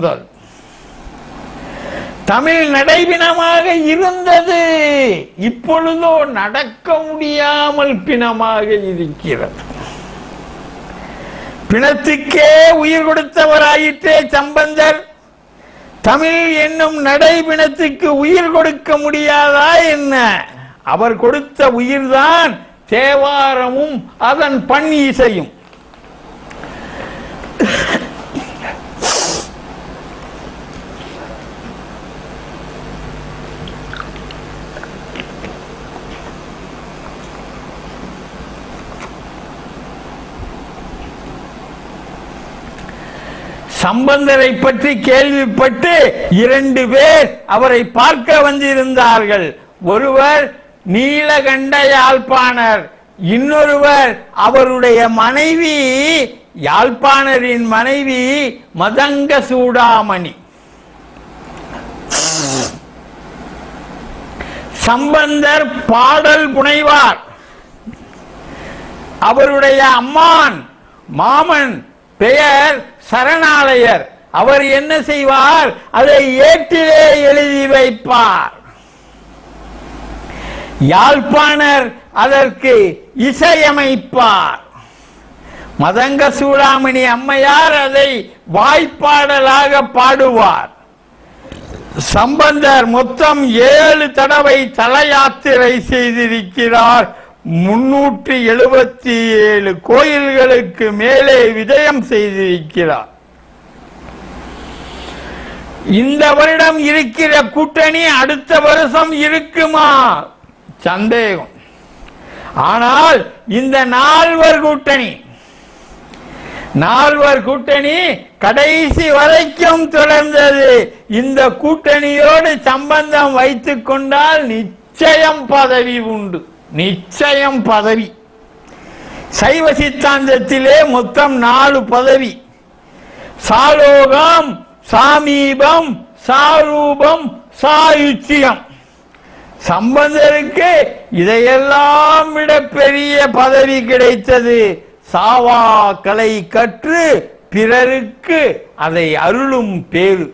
முதல் தமிழ் நடைபிணமாக இருந்தது இப்பொழுதோ நடக்க முடியாமல் பிணமாக இருக்கிறது பிணத்துக்கே உயிர் கொடுத்தவராயிற்றே சம்பந்தர் தமிழ் என்னும் நடைபிணத்துக்கு உயிர் கொடுக்க முடியாதா என்ன அவர் கொடுத்த உயிர்தான் தேவாரமும் அதன் பண் இசையும் சம்பந்தரை பற்றி கேள்விப்பட்டு இரண்டு பேர் அவரை பார்க்க வந்திருந்தார்கள் ஒருவர் நீலகண்ட யாழ்ப்பாணர் இன்னொருவர் அவருடைய மனைவி யாழ்ப்பாணரின் மனைவி மதங்க சூடாமணி சம்பந்தர் பாடல் புனைவார் அவருடைய அம்மான் மாமன் பெயர் சரணாலயர் அவர் என்ன செய்வார் அதை ஏட்டிலே எழுதி வைப்பார் யாழ்ப்பாணர் அதற்கு இசையமைப்பார் மதங்க சூடாமணி அம்மையார் அதை வாய்ப்பாடலாக பாடுவார் சம்பந்தர் மொத்தம் ஏழு தடவை தல யாத்திரை செய்திருக்கிறார் முன்னூற்றி எழுபத்தி ஏழு கோயில்களுக்கு மேலே விஜயம் செய்திருக்கிறார் இந்த வருடம் இருக்கிற கூட்டணி அடுத்த வருஷம் இருக்குமா சந்தேகம் ஆனால் இந்த நால்வர் கூட்டணி நால்வர் கூட்டணி கடைசி வரைக்கும் தொடர்ந்தது இந்த கூட்டணியோடு சம்பந்தம் வைத்துக் கொண்டால் நிச்சயம் பதவி உண்டு நிச்சயம் பதவி சைவ சித்தாந்தத்திலே மொத்தம் நாலு பதவி சாலோகம் சாமீபம் சாரூபம் சாயுச்சியம் சம்பந்தருக்கு இதையெல்லாம் விட பெரிய பதவி கிடைத்தது சாவா கலை கற்று பிறருக்கு அதை அருளும் பேரு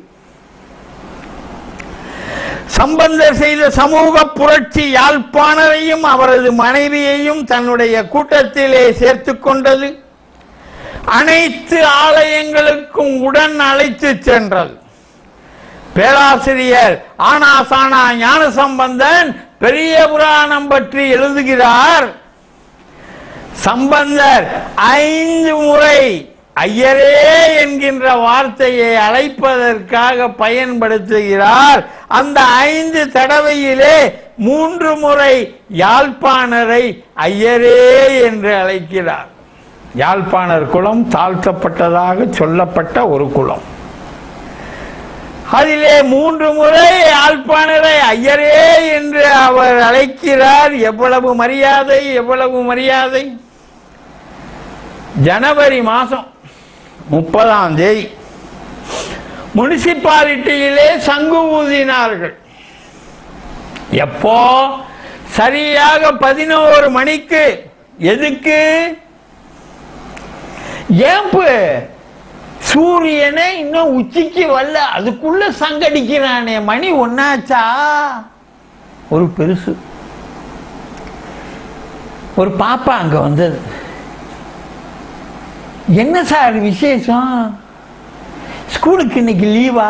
சம்பந்தர் செய்த சமூக புரட்சி யாழ்ப்பாணரையும் அவரது மனைவியையும் தன்னுடைய கூட்டத்திலே சேர்த்துக் கொண்டது அனைத்து ஆலயங்களுக்கும் உடன் அழைத்து சென்றது பேராசிரியர் ஆனாசானா ஞான சம்பந்தன் பெரிய புராணம் பற்றி எழுதுகிறார் சம்பந்தர் ஐந்து முறை ஐயரே என்கின்ற வார்த்தையை அழைப்பதற்காக பயன்படுத்துகிறார் அந்த ஐந்து தடவையிலே மூன்று முறை யாழ்ப்பாணரை ஐயரே என்று அழைக்கிறார் யாழ்ப்பாணர் குலம் தாழ்த்தப்பட்டதாக சொல்லப்பட்ட ஒரு குலம் அதிலே மூன்று முறை யாழ்ப்பாணரை ஐயரே என்று அவர் அழைக்கிறார் எவ்வளவு மரியாதை எவ்வளவு மரியாதை ஜனவரி மாதம் முப்பதாம் தேதி முனிசிபாலிட்டியிலே சங்கு ஊதினார்கள் எப்போ சரியாக பதினோரு மணிக்கு எதுக்கு ஏம்பு சூரியனே இன்னும் உச்சிக்கு வரல அதுக்குள்ள சங்கடிக்கிறானே மணி ஒன்னாச்சா ஒரு பெருசு ஒரு பாப்பா அங்க வந்தது என்ன சார் விசேஷம் ஸ்கூலுக்கு இன்னைக்கு லீவா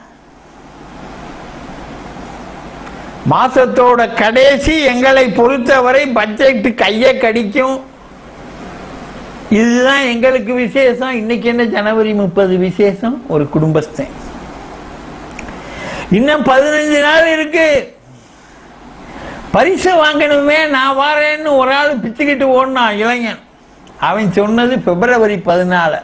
மாசத்தோட கடைசி எங்களை பொறுத்தவரை பட்ஜெட் கையை கடிக்கும் இதுதான் எங்களுக்கு விசேஷம் இன்னைக்கு என்ன ஜனவரி முப்பது விசேஷம் ஒரு குடும்பஸ்தன் இன்னும் பதினஞ்சு நாள் இருக்கு பரிசு வாங்கணுமே நான் வாரேன்னு ஒரு ஆள் பிச்சுக்கிட்டு ஓடினான் இளைஞன் அவன் சொன்னது பிப்ரவரி பதினாலு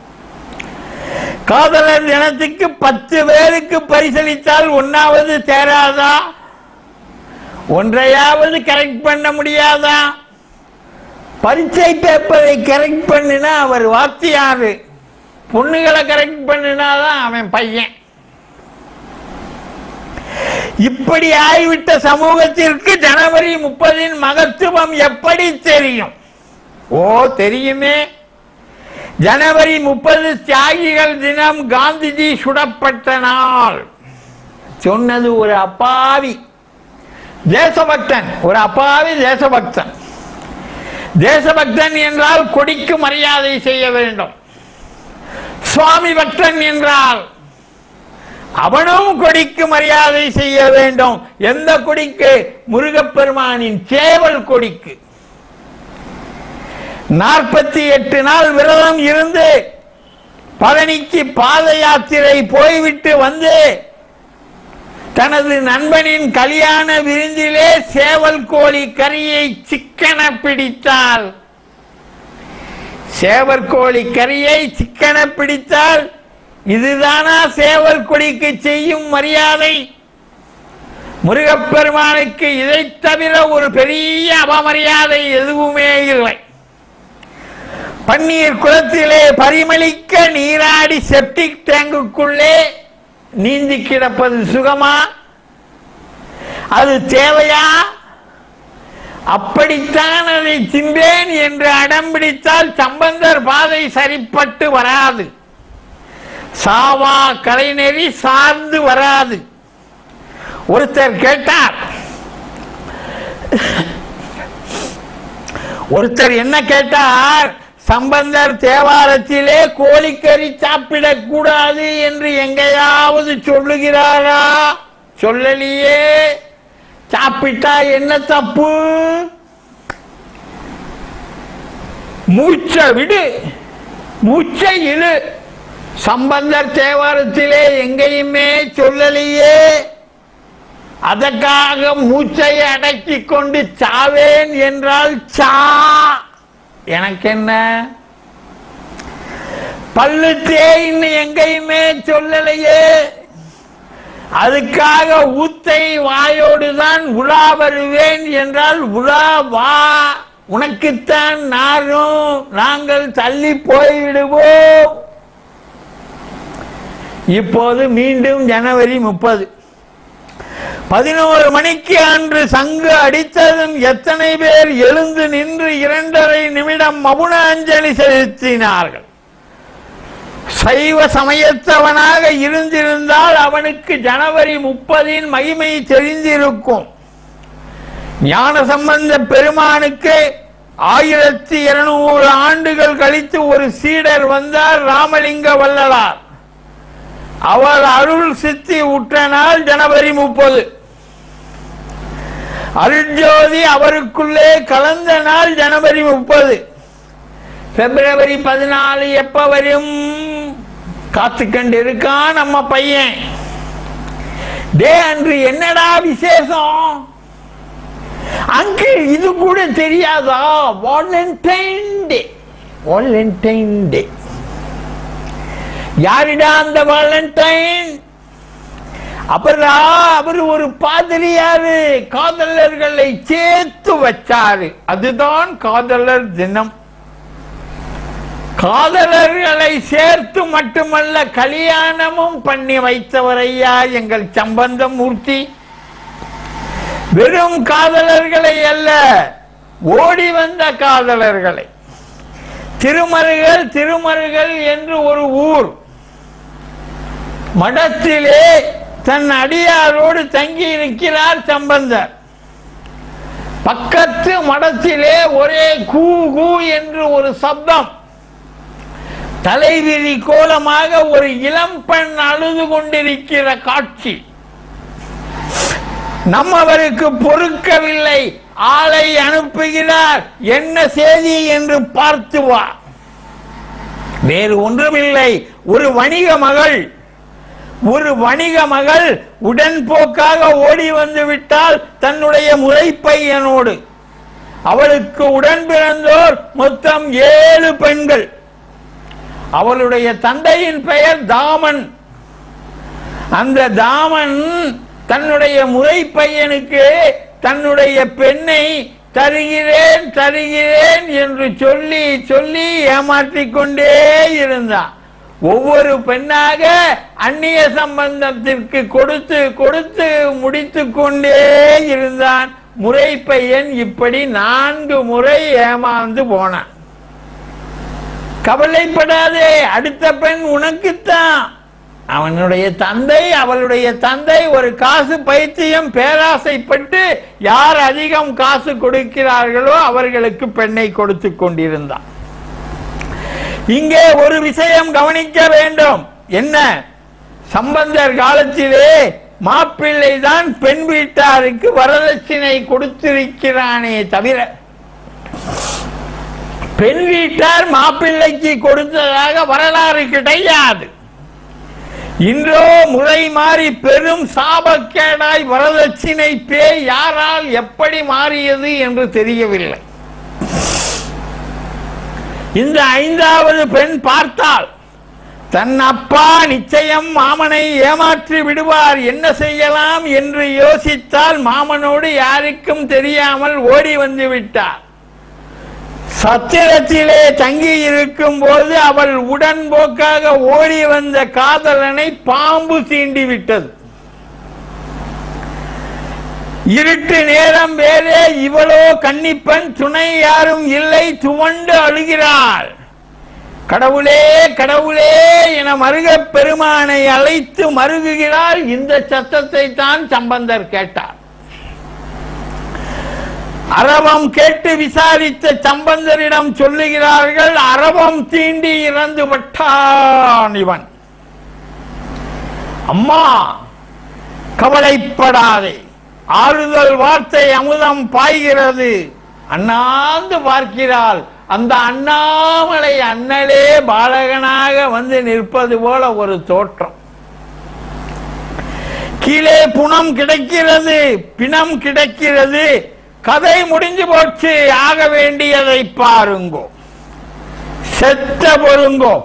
காதலர் தினத்துக்கு பத்து பேருக்கு பரிசளித்தால் ஒன்னாவது தேராதா ஒன்றையாவது கரெக்ட் பண்ண முடியாதா பரீட்சை பேப்பரை கரெக்ட் பண்ணினா அவர் வாத்தியாரு பொண்ணுகளை கரெக்ட் பண்ணினாதான் அவன் பையன் இப்படி ஆகிவிட்ட சமூகத்திற்கு ஜனவரி முப்பதின் மகத்துவம் எப்படி தெரியும் ஓ தெரியுமே ஜனவரி முப்பது தியாகிகள் தினம் காந்திஜி சுடப்பட்ட நாள் சொன்னது ஒரு அப்பாவி தேசபக்தன் ஒரு அப்பாவி தேசபக்தன் தேசபக்தன் என்றால் கொடிக்கு மரியாதை செய்ய வேண்டும் சுவாமி பக்தன் என்றால் அவனும் கொடிக்கு மரியாதை செய்ய வேண்டும் எந்த கொடிக்கு முருகப்பெருமானின் சேவல் கொடிக்கு நாற்பத்தி எட்டு நாள் விரதம் இருந்து பழனிக்கு பாத யாத்திரை போய்விட்டு வந்து தனது நண்பனின் கல்யாண விருந்திலே சேவல் கோழி கறியை சிக்கன பிடித்தால் சேவல் கோழி கறியை சிக்கன பிடித்தால் இதுதானா சேவல் கொடிக்கு செய்யும் மரியாதை முருகப்பெருமானுக்கு இதை தவிர ஒரு பெரிய அவமரியாதை எதுவுமே இல்லை பன்னீர் குளத்திலே பரிமளிக்க நீராடி செப்டிக் டேங்குக்குள்ளே நீந்தி கிடப்பது சுகமா அது தேவையா அப்படித்தான் அதை திம்பேன் என்று அடம் பிடித்தால் சம்பந்தர் பாதை சரிப்பட்டு வராது சாவா கலைநெறி சார்ந்து வராது ஒருத்தர் கேட்டார் ஒருத்தர் என்ன கேட்டார் சம்பந்தர் தேவாரத்திலே கோழிக்கறி சாப்பிடக் கூடாது என்று எங்கேயாவது சொல்லுகிறாரா சொல்லலையே சாப்பிட்டா என்ன தப்பு மூச்சை விடு மூச்சை இழு சம்பந்தர் தேவாரத்திலே எங்கேயுமே சொல்லலையே அதற்காக மூச்சை அடக்கிக் கொண்டு சாவேன் என்றால் சா எனக்கு என்ன பல்லு தேயின்னு எங்கேயுமே சொல்லலையே அதுக்காக ஊத்தை வாயோடு தான் உலா வருவேன் என்றால் உலா வா உனக்குத்தான் நாரும் நாங்கள் தள்ளி போய்விடுவோம் இப்போது மீண்டும் ஜனவரி முப்பது பதினோரு மணிக்கு அன்று சங்கு அடித்ததும் எத்தனை பேர் எழுந்து நின்று இரண்டரை நிமிடம் மௌன அஞ்சலி செலுத்தினார்கள் சைவ சமயத்தவனாக இருந்திருந்தால் அவனுக்கு ஜனவரி முப்பதின் மகிமை தெரிந்திருக்கும் ஞான சம்பந்த பெருமானுக்கு ஆயிரத்தி இருநூறு ஆண்டுகள் கழித்து ஒரு சீடர் வந்தார் ராமலிங்க வள்ளலார் அவர் அருள் சித்தி உற்ற நாள் ஜனவரி முப்பது அருட்ஜோதி அவருக்குள்ளே கலந்த நாள் ஜனவரி முப்பது பிப்ரவரி பதினாலு எப்ப வரும் காத்துக்கண்டு இருக்கான் நம்ம பையன் டே அன்று என்னடா விசேஷம் அங்கிள் இது கூட தெரியாதா வாலண்டைன் டே வாலண்டைன் டே யாரிடா அந்த வாலண்டைன் அப்புறா அவர் ஒரு பாதிரியாரு காதலர்களை சேர்த்து வச்சாரு அதுதான் காதலர் தினம் காதலர்களை சேர்த்து மட்டுமல்ல கல்யாணமும் பண்ணி வைத்தவர் ஐயா எங்கள் சம்பந்தம் மூர்த்தி வெறும் காதலர்களை அல்ல ஓடி வந்த காதலர்களை திருமருகள் திருமருகள் என்று ஒரு ஊர் மடத்திலே தன் அடியாரோடு தங்கி இருக்கிறார் சம்பந்தர் பக்கத்து மடத்திலே ஒரே கூ கூ என்று ஒரு சப்தம் தலைவிரி கோலமாக ஒரு இளம் பெண் அழுது கொண்டிருக்கிற காட்சி நம்மவருக்கு பொறுக்கவில்லை ஆளை அனுப்புகிறார் என்ன செய்தி என்று பார்த்து வா வேறு ஒன்றுமில்லை ஒரு வணிக மகள் ஒரு வணிக மகள் உடன்போக்காக ஓடி வந்து விட்டால் தன்னுடைய முறைப்பையனோடு அவளுக்கு உடன் பிறந்தோர் மொத்தம் ஏழு பெண்கள் அவளுடைய தந்தையின் பெயர் தாமன் அந்த தாமன் தன்னுடைய முறை பையனுக்கு தன்னுடைய பெண்ணை தருகிறேன் தருகிறேன் என்று சொல்லி சொல்லி ஏமாற்றிக் கொண்டே இருந்தான் ஒவ்வொரு பெண்ணாக அந்நிய சம்பந்தத்திற்கு கொடுத்து கொடுத்து முடித்து கொண்டே இருந்தான் முறை பையன் இப்படி நான்கு முறை ஏமாந்து போனான் கவலைப்படாதே அடுத்த பெண் உனக்குத்தான் அவனுடைய தந்தை அவளுடைய தந்தை ஒரு காசு பைத்தியம் பேராசைப்பட்டு யார் அதிகம் காசு கொடுக்கிறார்களோ அவர்களுக்கு பெண்ணை கொடுத்து கொண்டிருந்தான் இங்கே ஒரு விஷயம் கவனிக்க வேண்டும் என்ன சம்பந்தர் காலத்திலே மாப்பிள்ளை தான் பெண் வீட்டாருக்கு வரதட்சணை கொடுத்திருக்கிறானே தவிர பெண் வீட்டார் மாப்பிள்ளைக்கு கொடுத்ததாக வரலாறு கிடையாது இன்றோ முறை மாறி பெரும் சாபக்கேடாய் வரதட்சணை பேய் யாரால் எப்படி மாறியது என்று தெரியவில்லை இந்த ஐந்தாவது பெண் பார்த்தால் தன் அப்பா நிச்சயம் மாமனை ஏமாற்றி விடுவார் என்ன செய்யலாம் என்று யோசித்தால் மாமனோடு யாருக்கும் தெரியாமல் ஓடி வந்து விட்டார் சத்திரத்திலே தங்கி இருக்கும் போது அவள் உடன்போக்காக ஓடி வந்த காதலனை பாம்பு தீண்டி விட்டது இருட்டு நேரம் வேறே இவளோ கன்னிப்பெண் துணை யாரும் இல்லை துவண்டு அழுகிறாள் கடவுளே கடவுளே என மருகப் பெருமானை அழைத்து மருகுகிறாள் இந்த சத்தத்தை தான் சம்பந்தர் கேட்டார் அரவம் கேட்டு விசாரித்த சம்பந்தரிடம் சொல்லுகிறார்கள் அரவம் தீண்டி இறந்து விட்டான் இவன் அம்மா கவலைப்படாதே ஆறுதல் வார்த்தை அமுதம் பாய்கிறது அண்ணாந்து பார்க்கிறாள் அந்த அண்ணாமலை அண்ணலே பாலகனாக வந்து நிற்பது போல ஒரு தோற்றம் கீழே புனம் கிடைக்கிறது பிணம் கிடைக்கிறது கதை முடிஞ்சு போச்சு ஆக வேண்டியதை பாருங்கோ செத்த பொருங்கோ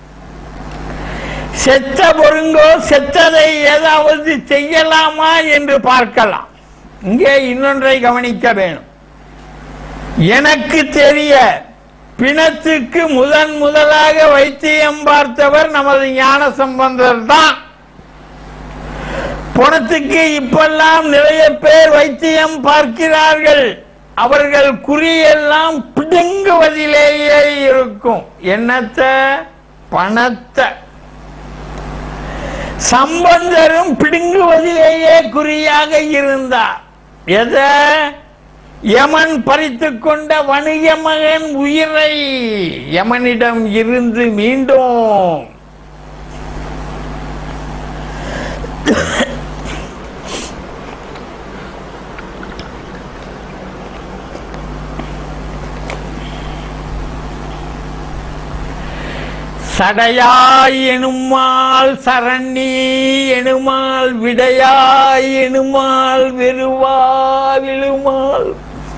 செத்த பொருங்கோ செத்ததை ஏதாவது செய்யலாமா என்று பார்க்கலாம் இங்கே இன்னொன்றை கவனிக்க வேணும் எனக்கு தெரிய பிணத்துக்கு முதன் முதலாக வைத்தியம் பார்த்தவர் நமது ஞான சம்பந்தர் தான் பணத்துக்கு இப்பெல்லாம் நிறைய பேர் வைத்தியம் பார்க்கிறார்கள் அவர்கள் குறியெல்லாம் பிடுங்குவதிலேயே இருக்கும் என்னத்த பணத்தை சம்பந்தரும் பிடுங்குவதிலேயே குறியாக இருந்தார் எத யமன் பறித்து கொண்ட வணிக மகன் உயிரை யமனிடம் இருந்து மீண்டும் சடையாய் எனுமால் சரண்ணி எனுமால் விடையாய் எனுமால் வெறுவா விழுமால்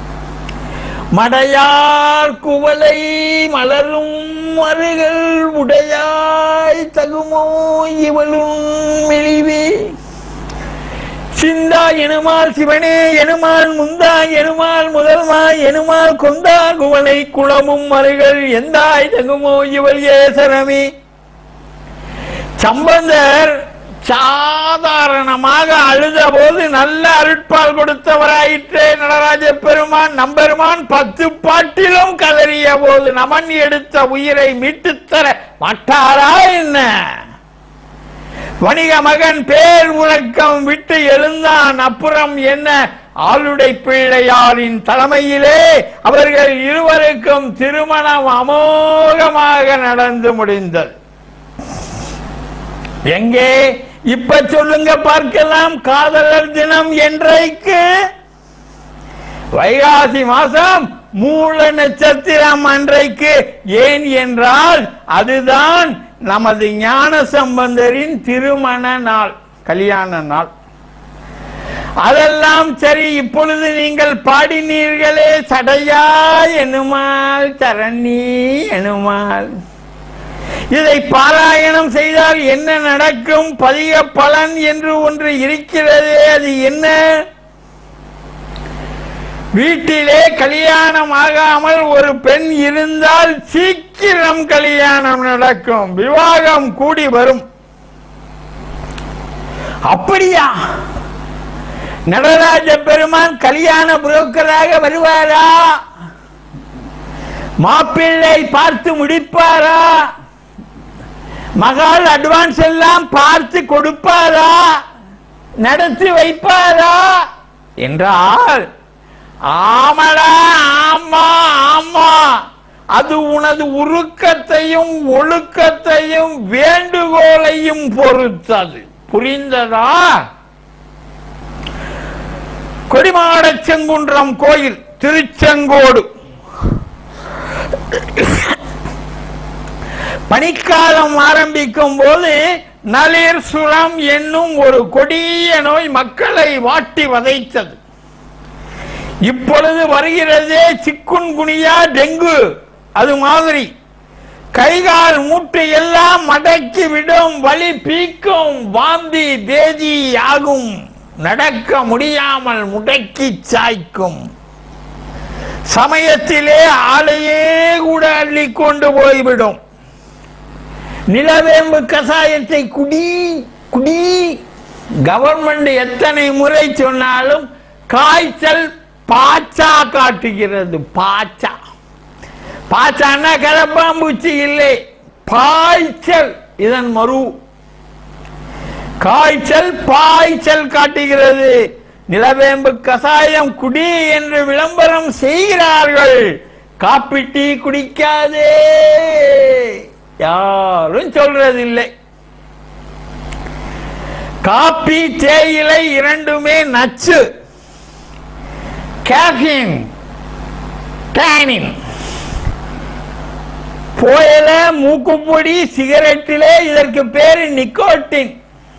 மடையார் குவளை மலரும் மருகள் உடையாய் தகுமோ இவளும் மெலிவே சிந்தா எனுமால் சிவனே எனுமால் முந்தா எனுமால் முதல்மா எனுமால் கொந்தா குவளை குளமும் மருகள் எந்தாய் தகுமோ இவள் ஏசரமே சம்பந்தர் சாதாரணமாக அழுத போது நல்ல அருட்பால் கொடுத்தவராயிற்றே நடராஜ பெருமான் நம்பெருமான் பத்து பாட்டிலும் கதறிய போது நமன் எடுத்த உயிரை மீட்டுத் தர மாட்டாரா என்ன வணிக மகன் பேர் உறக்கம் விட்டு எழுந்தான் அப்புறம் என்ன ஆளுடை பிள்ளையாரின் தலைமையிலே அவர்கள் இருவருக்கும் திருமணம் அமோகமாக நடந்து முடிந்தது எங்கே இப்ப சொல்லுங்க பார்க்கலாம் காதலர் தினம் என்றைக்கு வைகாசி மாசம் மூல நட்சத்திரம் அன்றைக்கு ஏன் என்றால் அதுதான் நமது ஞான சம்பந்தரின் திருமண நாள் கல்யாண நாள் அதெல்லாம் சரி இப்பொழுது நீங்கள் பாடினீர்களே சடையா எனுமால் சரணி எனுமால் இதை பாராயணம் செய்தால் என்ன நடக்கும் பதிக பலன் என்று ஒன்று இருக்கிறதே அது என்ன வீட்டிலே கல்யாணம் ஆகாமல் ஒரு பெண் இருந்தால் சீக்கிரம் கல்யாணம் நடக்கும் விவாகம் கூடி வரும் அப்படியா நடராஜ பெருமான் கல்யாண புரோக்கராக வருவாரா மாப்பிள்ளை பார்த்து முடிப்பாரா மகள் அட்வான்ஸ் எல்லாம் பார்த்து கொடுப்பாரா நடத்தி வைப்பாரா என்றால் ஆமடா ஆமா ஆமா அது உனது உருக்கத்தையும் ஒழுக்கத்தையும் வேண்டுகோளையும் பொறுத்தது புரிந்ததா கொடிமாடச் செங்குன்றம் கோயில் திருச்செங்கோடு பனிக்காலம் ஆரம்பிக்கும் போது நளிர் சுரம் என்னும் ஒரு கொடிய நோய் மக்களை வாட்டி வதைத்தது இப்பொழுது வருகிறதே சிக்குன்குனியா டெங்கு அது மாதிரி கைகால் மூட்டு எல்லாம் மடக்கி விடும் வலி பீக்கும் வாந்தி பேதி ஆகும் நடக்க முடியாமல் முடக்கி சாய்க்கும் சமயத்திலே ஆளையே கூட அள்ளி கொண்டு போய்விடும் நிலவேம்பு கசாயத்தை குடி குடி கவர்மெண்ட் எத்தனை முறை சொன்னாலும் காய்ச்சல் பாச்சா காட்டுகிறது பாச்சா பாச்சான்னா கரப்பாம்பூச்சி இல்லை பாய்ச்சல் இதன் மறு காய்ச்சல் பாய்ச்சல் காட்டுகிறது நிலவேம்பு கசாயம் குடி என்று விளம்பரம் செய்கிறார்கள் காப்பி டீ குடிக்காதே யாரும் சொல்றதில்லை காப்பி தேயிலை இரண்டுமே நச்சு கேஃபின் டேனின் புயல மூக்குப்பொடி சிகரெட்டிலே இதற்கு பேரு நிக்கோட்டின்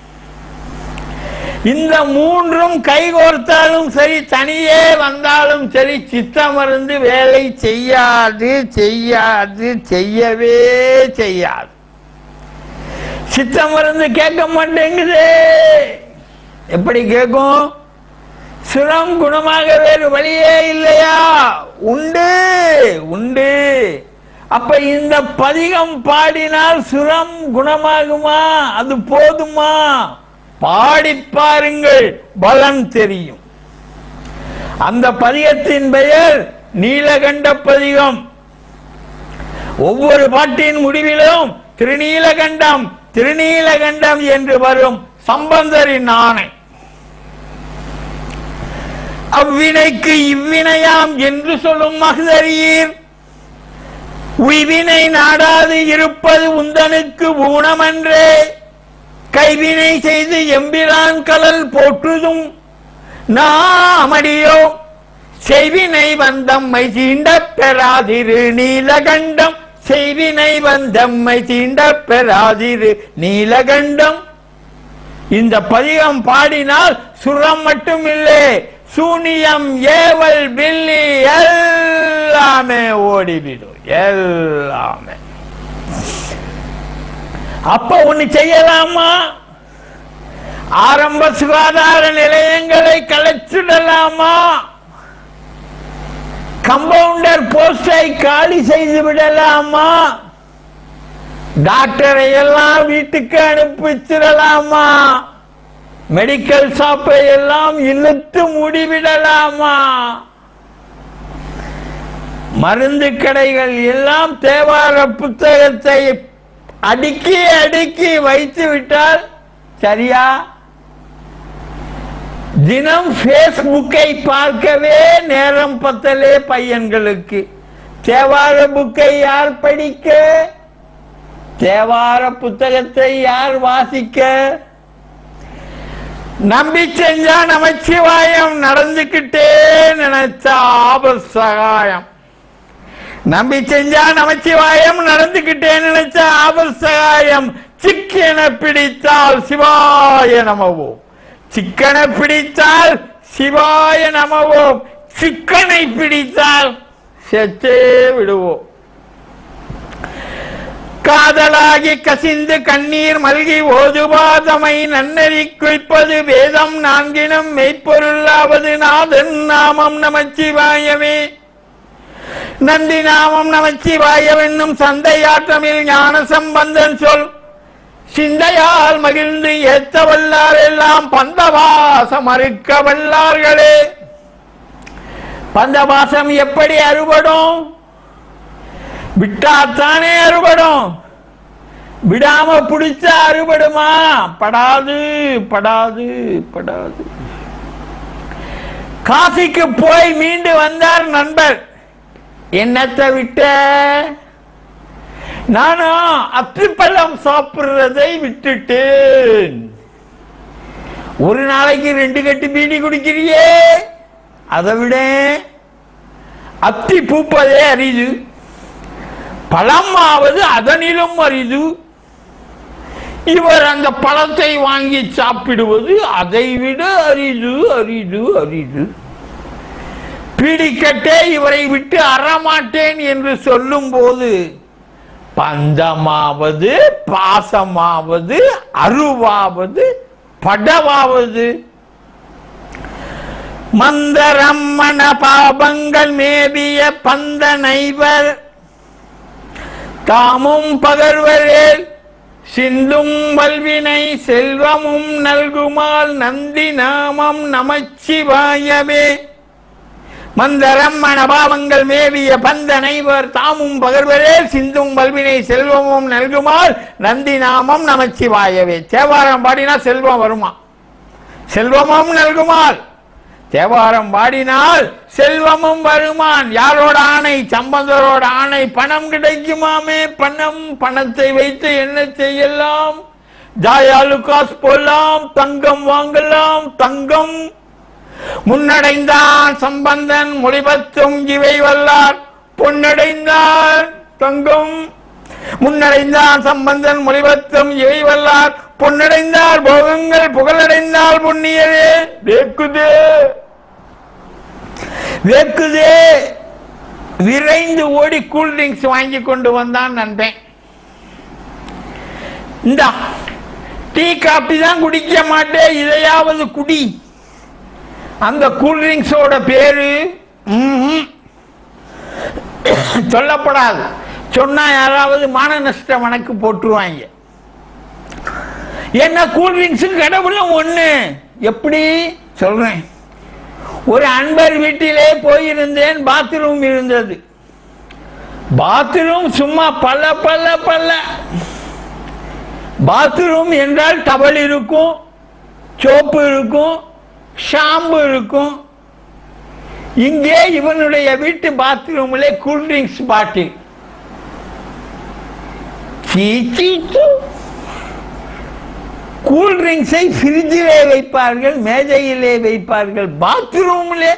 இந்த மூன்றும் கைகோர்த்தாலும் சரி தனியே வந்தாலும் சரி சித்த மருந்து வேலை செய்யாது செய்யாது செய்யவே செய்யாது சித்த மருந்து கேட்க மாட்டேங்குது எப்படி கேட்கும் சுரம் குணமாக வேறு வழியே இல்லையா உண்டு உண்டு அப்ப இந்த பதிகம் பாடினால் சுரம் குணமாகுமா அது போதுமா பாடி பாருங்கள் பலன் தெரியும் அந்த பதிகத்தின் பெயர் நீலகண்ட பதிகம் ஒவ்வொரு பாட்டின் முடிவிலும் திருநீலகண்டம் திருநீலகண்டம் என்று வரும் சம்பந்தரின் ஆணை அவ்வினைக்கு இவ்வினையாம் என்று சொல்லும் மகதரீர் உய்வினை நாடாது இருப்பது உந்தனுக்கு ஊனமன்றே கைவினை செய்து எம்பிரான் கலல் போற்றுதும் நாமடியோ செய்வினை வந்தம்மை தீண்ட பெறாதிரு நீலகண்டம் செய்வினை வந்தம்மை தீண்ட பெறாதிரு நீலகண்டம் இந்த பதிகம் பாடினால் சுரம் மட்டும் இல்லை சூனியம் ஏவல் பில்லி எல்லாமே ஓடிவிடும் எல்லாமே அப்ப ஒண்ணு செய்யலாமா ஆரம்ப சுகாதார நிலையங்களை கலைச்சிடலாமா கம்பவுண்டர் போஸ்டை காலி செய்து விடலாமா டாக்டரை எல்லாம் வீட்டுக்கு அனுப்பிச்சிடலாமா மெடிக்கல் ஷாப்பை எல்லாம் இழுத்து மூடிவிடலாமா மருந்து கடைகள் எல்லாம் தேவார புத்தகத்தை அடுக்கி அடுக்கி வைத்து விட்டால் சரியா தினம் பேஸ்புக்கை பார்க்கவே நேரம் பத்தலே பையன்களுக்கு தேவார புக்கை யார் படிக்க தேவார புத்தகத்தை யார் வாசிக்க நம்பி செஞ்சா நமச்சிவாயம் நடந்துகிட்டே நினைச்சா ஆபத் சகாயம் நம்பி செஞ்சா நமச்சிவாயம் நடந்துகிட்டே நினைச்ச ஆபத் சகாயம் சிக்கென பிடித்தால் சிவாய நமவோம் சிக்கன பிடித்தால் சிவாய நமவோம் சிக்கனை பிடித்தால் செத்தே விடுவோம் காதலாகி கசிந்து கண்ணீர் மல்கி ஓதுபாதமை நன்னறி குறிப்பது வேதம் நான்கினும் மெய்ப்பொருளாவது நாதன் நாமம் நமச்சிவாயவே நந்தி நாமம் நமச்சிவாயவென்னும் சந்தையாற்றமில் ஞான சம்பந்தன் சொல் சிந்தையால் மகிழ்ந்து ஏத்த வல்லார் எல்லாம் பந்தவாசம் அறுக்க வல்லார்களே பந்தவாசம் எப்படி அறுபடும் விட்டாத்தானே அறுபடும் விடாம பிடிச்சா அறுபடுமா படாது படாது படாது காசிக்கு போய் மீண்டு வந்தார் நண்பர் என்னத்தை விட்ட நானும் அத்திப்பழம் சாப்பிடுறதை விட்டுட்டேன் ஒரு நாளைக்கு ரெண்டு கட்டு பீடி குடிக்கிறியே அதை விட அத்தி பூப்பதே அரிது பழமாவது அதனிலும் அரிது இவர் அந்த பழத்தை வாங்கி சாப்பிடுவது அதை விட அரிது அரிது அரிது பீடிக்கட்டே இவரை விட்டு அறமாட்டேன் என்று சொல்லும் போது பந்தமாவது பாசமாவது அருவாவது படவாவது மந்தரம்மண பாபங்கள் மேவிய பந்த நைவர் தாமும் பகர்வரேல் சிந்தும் வல்வினை செல்வமும் நல்குமால் நந்தி நாமம் நமச்சிவாயவே மந்தரம் மனபாவங்கள் மேவிய பந்தனைவர் தாமும் பகர்வரே சிந்தும் வல்வினை செல்வமும் நல்குமால் நந்தி நாமம் நமச்சிவாயவே தேவாரம் பாடினா செல்வம் வருமா செல்வமும் நல்குமால் தேவாரம் பாடினால் செல்வமும் வருமான் யாரோட ஆணை சம்பந்தரோட ஆணை பணம் கிடைக்குமாமே பணம் பணத்தை வைத்து என்ன செய்யலாம் ஜாயாலு காசு போடலாம் தங்கம் வாங்கலாம் தங்கம் முன்னடைந்தான் சம்பந்தன் மொழிபத்தும் இவை வல்லார் பொன்னடைந்தான் தங்கம் முன்னடைந்தான் சம்பந்தன் மொழிபத்தும் இவை வல்லார் பொன்னடைந்தார் போகங்கள் புகழடைந்தால் புண்ணியரே வேக்குதே வேக்குதே விரைந்து ஓடி கூல் ட்ரிங்க்ஸ் வாங்கி கொண்டு வந்தான் நண்பன் இந்தா டீ காப்பி தான் குடிக்க மாட்டேன் இதையாவது குடி அந்த கூல்ட்ரிங்க்ஸோட பேரு ம்ஹும், சொல்லப்படாது சொன்னா யாராவது மான நஷ்ட வழக்கு போட்டுருவாங்க என்ன கூல்ட்ரிங்க்ஸும் கடவுளும் ஒண்ணு எப்படி சொல்றேன் ஒரு அன்பர் வீட்டிலே போயிருந்தேன் பாத்ரூம் இருந்தது பாத்ரூம் சும்மா பல பல பல பாத்ரூம் என்றால் டவல் இருக்கும் சோப்பு இருக்கும் ஷாம்பு இருக்கும் இங்கே இவனுடைய வீட்டு பாத்ரூமிலே கூல்ட்ரிங்க்ஸ் பாட்டில் கூல்ட்ரிங்க்ஸை ஃப்ரிட்ஜிலே வைப்பார்கள் மேஜையிலே வைப்பார்கள் பாத்ரூமிலே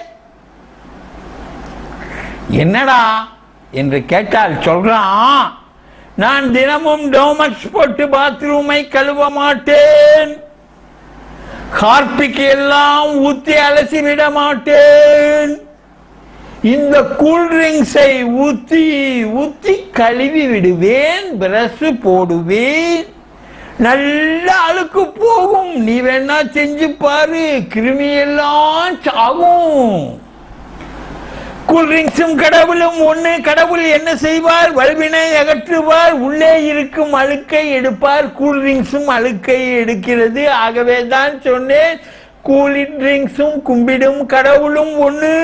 என்னடா என்று கேட்டால் சொல்றான் நான் தினமும் டோமக்ஸ் போட்டு பாத்ரூமை கழுவ மாட்டேன் ஹார்பிக் எல்லாம் ஊத்தி அலசி விட மாட்டேன் இந்த கூல்ட்ரிங்க்ஸை ஊத்தி ஊத்தி கழுவி விடுவேன் பிரஷ் போடுவேன் நல்ல அழுக்கு போகும் நீ வேணா செஞ்சு பாரு கிருமி எல்லாம் சாகும் கூல்ட்ரிங்க்ஸும் கடவுளும் ஒண்ணு கடவுள் என்ன செய்வார் வல்வினை அகற்றுவார் உள்ளே இருக்கும் அழுக்கை எடுப்பார் கூல்ட்ரிங்க்ஸும் அழுக்கை எடுக்கிறது ஆகவே தான் சொன்னேன் கூலிங் ட்ரிங்க்ஸும் கும்பிடும் கடவுளும் ஒண்ணு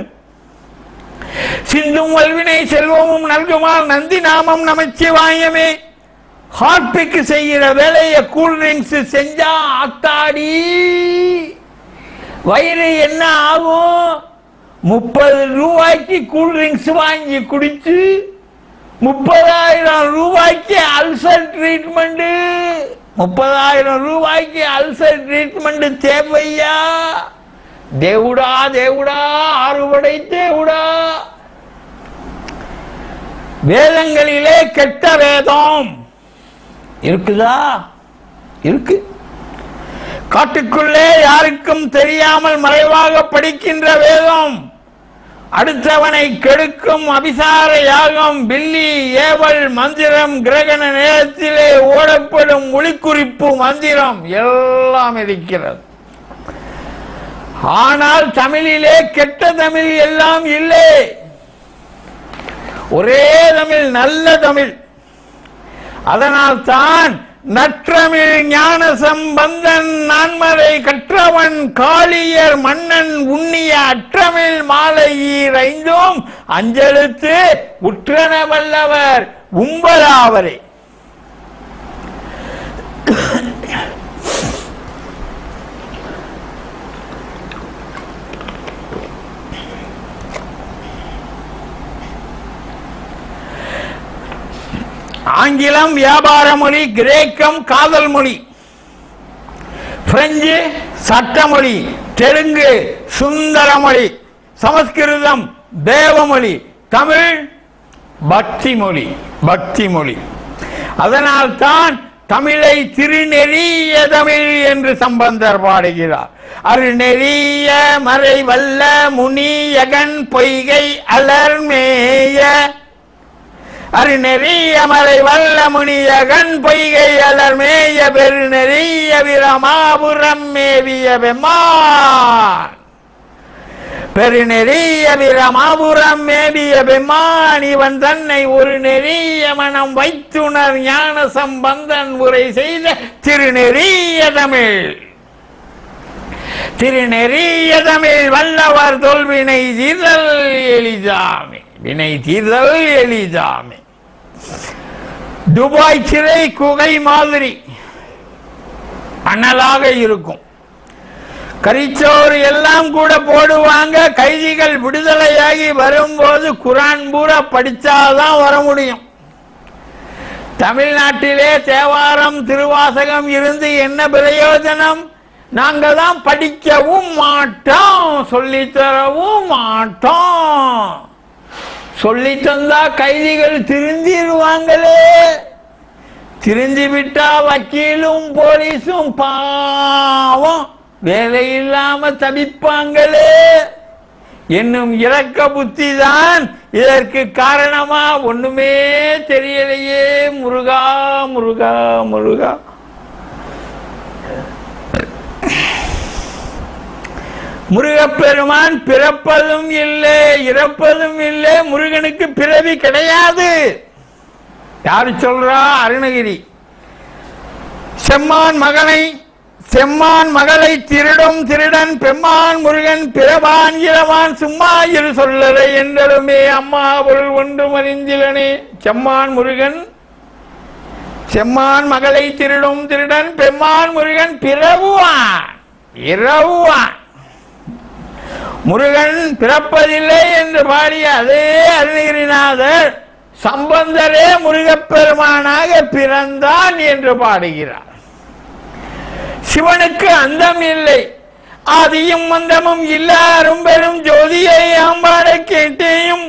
சிந்தும் வல்வினை செல்வமும் நல்குமார் நந்தி நாமம் நமச்சிவாயமே ஹார்பிக் செய்கிற வேலையை கூல்ட்ரிங்க்ஸ் செஞ்சா ஆத்தாடி வயிறு என்ன ஆகும் முப்பது ரூபாய்க்கு கூல்ட்ரிங்க்ஸ் வாங்கி குடிச்சு முப்பதாயிரம் ரூபாய்க்கு அல்சர் ட்ரீட்மெண்ட் முப்பதாயிரம் ரூபாய்க்கு அல்சர் ட்ரீட்மெண்ட் தேவையா தேவுடா தேவுடா ஆறுபடை தேவுடா வேதங்களிலே கெட்ட வேதம் இருக்குதா இருக்கு காட்டுக்குள்ளே யாருக்கும் தெரியாமல் மறைவாக படிக்கின்ற வேதம் அடுத்தவனை கெடுக்கும் அபிசார யாகம் பில்லி ஏவல் மந்திரம் கிரகண நேரத்திலே ஓடப்படும் ஒளிக்குறிப்பு மந்திரம் எல்லாம் இருக்கிறது ஆனால் தமிழிலே கெட்ட தமிழ் எல்லாம் இல்லை ஒரே தமிழ் நல்ல தமிழ் அதனால் தான் நற்றமிழ் ஞான சம்பந்தன் நான்மறை கற்றவன் காளியர் மன்னன் உண்ணிய அற்றமிழ் மாலை ஈரைந்தும் அஞ்செழுத்து உற்றன வல்லவர் உம்பலாவரே ஆங்கிலம் வியாபார மொழி கிரேக்கம் காதல் மொழி பிரெஞ்சு சட்டமொழி தெலுங்கு சுந்தரமொழி சமஸ்கிருதம் தேவமொழி தமிழ் பக்தி மொழி பக்தி மொழி அதனால் தான் தமிழை திருநெறிய தமிழ் என்று சம்பந்தர் பாடுகிறார் அருநெறிய மறை வல்ல முனியகன் பொய்கை அலர்மேய அருநெறிய மலை வல்ல முனியகன் பொய்கை அலர் மேய பெருநெறிய விரமாபுரம் மேவிய பெம்மான் பெருநெறிய விரமாபுரம் மேவிய பெம்மான் இவன் தன்னை ஒரு நெறிய மனம் வைத்துணர் ஞான சம்பந்தன் உரை செய்த திருநெறிய தமிழ் திருநெறிய தமிழ் வல்லவர் தொல்வினை தீர்தல் எளிதாமே வினை தீர்தல் எளிதாமே துபாய் சிறை குகை மாதிரி அனலாக இருக்கும் கரிச்சோறு எல்லாம் கூட போடுவாங்க கைதிகள் விடுதலையாகி வரும்போது குரான் பூரா படிச்சாதான் வர முடியும் தமிழ்நாட்டிலே தேவாரம் திருவாசகம் இருந்து என்ன பிரயோஜனம் நாங்க தான் படிக்கவும் மாட்டோம் சொல்லித் தரவும் மாட்டோம் சொல்லி தந்தா கைதிகள் திருந்திருவாங்களே திருந்தி விட்டா வக்கீலும் போலீஸும் பாவம் வேலை இல்லாம தவிப்பாங்களே என்னும் இரக்க புத்தி தான் இதற்கு காரணமா ஒண்ணுமே தெரியலையே முருகா முருகா முருகா முருகப்பெருமான் பிறப்பதும் இல்லை இறப்பதும் இல்லை முருகனுக்கு பிறவி கிடையாது யாரு சொல்றா அருணகிரி செம்மான் மகனை செம்மான் மகளை திருடும் திருடன் பெம்மான் முருகன் பிறவான் இறவான் சும்மா இரு சொல்லலை என்றலுமே அம்மா பொருள் ஒன்றும் அறிந்திலனே செம்மான் முருகன் செம்மான் மகளை திருடும் திருடன் பெம்மான் முருகன் பிறவுவான் இரவுவான் முருகன் பிறப்பதில்லை என்று பாடிய அதே அருணகிரிநாதர் சம்பந்தரே முருகப்பெருமானாக பிறந்தான் என்று பாடுகிறார் சிவனுக்கு அந்தம் இல்லை ஆதியும் அந்தமும் இல்ல அரும்பெரும் ஜோதியை ஆம்பாட கேட்டேயும்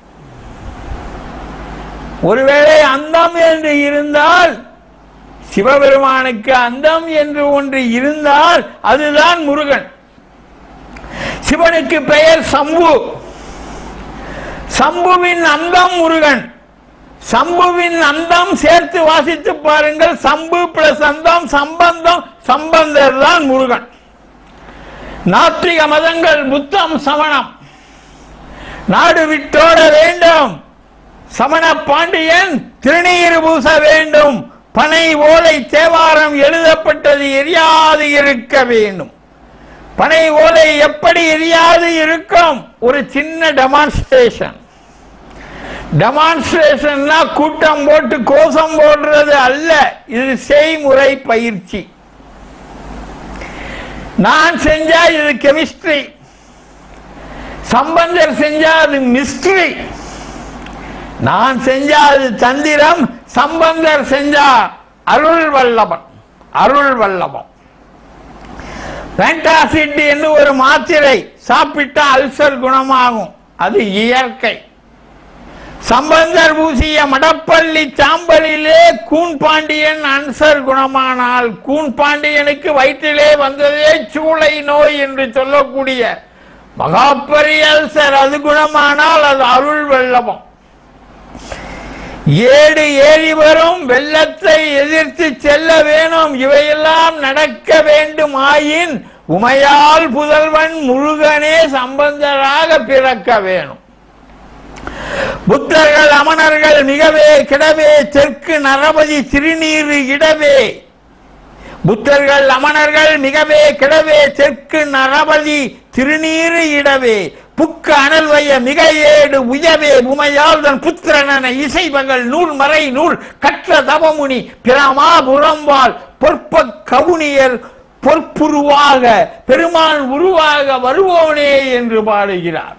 ஒருவேளை அந்தம் என்று இருந்தால் சிவபெருமானுக்கு அந்தம் என்று ஒன்று இருந்தால் அதுதான் முருகன் சிவனுக்கு பெயர் சம்பு சம்புவின் அந்தம் முருகன் சம்புவின் அந்தம் சேர்த்து வாசித்து பாருங்கள் சம்பு பிளஸ் அந்தம் சம்பந்தம் சம்பந்தர் தான் முருகன் நாத்திக மதங்கள் புத்தம் சமணம் நாடு விட்டோட வேண்டும் சமண பாண்டியன் திருநீர் பூச வேண்டும் பனை ஓலை தேவாரம் எழுதப்பட்டது எரியாது இருக்க வேண்டும் பனை ஓலை எப்படி எரியாது இருக்கும் ஒரு சின்ன டெமான்ஸ்ட்ரேஷன் டெமான்ஸ்ட்ரேஷன்னா கூட்டம் போட்டு கோஷம் போடுறது அல்ல இது செய்முறை பயிற்சி நான் செஞ்சா இது கெமிஸ்ட்ரி சம்பந்தர் செஞ்சா அது மிஸ்ட்ரி நான் செஞ்சா அது தந்திரம் சம்பந்தர் செஞ்சா அருள் வல்லபன் அருள் வல்லபம் பேண்டாசிட் என்று ஒரு மாத்திரை சாப்பிட்டா அல்சர் குணமாகும் அது இயற்கை சம்பந்தர் பூசிய மடப்பள்ளி சாம்பலிலே கூன் பாண்டியன் அன்சர் குணமானால் கூன் பாண்டியனுக்கு வயிற்றிலே வந்ததே சூளை நோய் என்று சொல்லக்கூடிய மகாப்பரிய அல்சர் அது குணமானால் அது அருள் வெள்ளமம் ஏடு ஏறி வரும் வெள்ளத்தை எதிர்த்து செல்ல வேணும் இவையெல்லாம் நடக்க வேண்டும் ஆயின் உமையால் புதல்வன் முருகனே சம்பந்தராக பிறக்க வேணும் புத்தர்கள் அமணர்கள் மிகவே கிடவே தெற்கு நரபதி திருநீரு இடவே புத்தர்கள் அமணர்கள் மிகவே கிடவே தெற்கு நரபதி திருநீறு இடவே புக்க அனல்வய மிக ஏடு உயவே உமையால் தன் புத்திரனன இசைவங்கள் நூல் மறை நூல் கற்ற தவமுனி பிரமா புறம்பால் பொற்ப கவுனியர் பொற்புருவாக பெருமான் உருவாக வருவோனே என்று பாடுகிறார்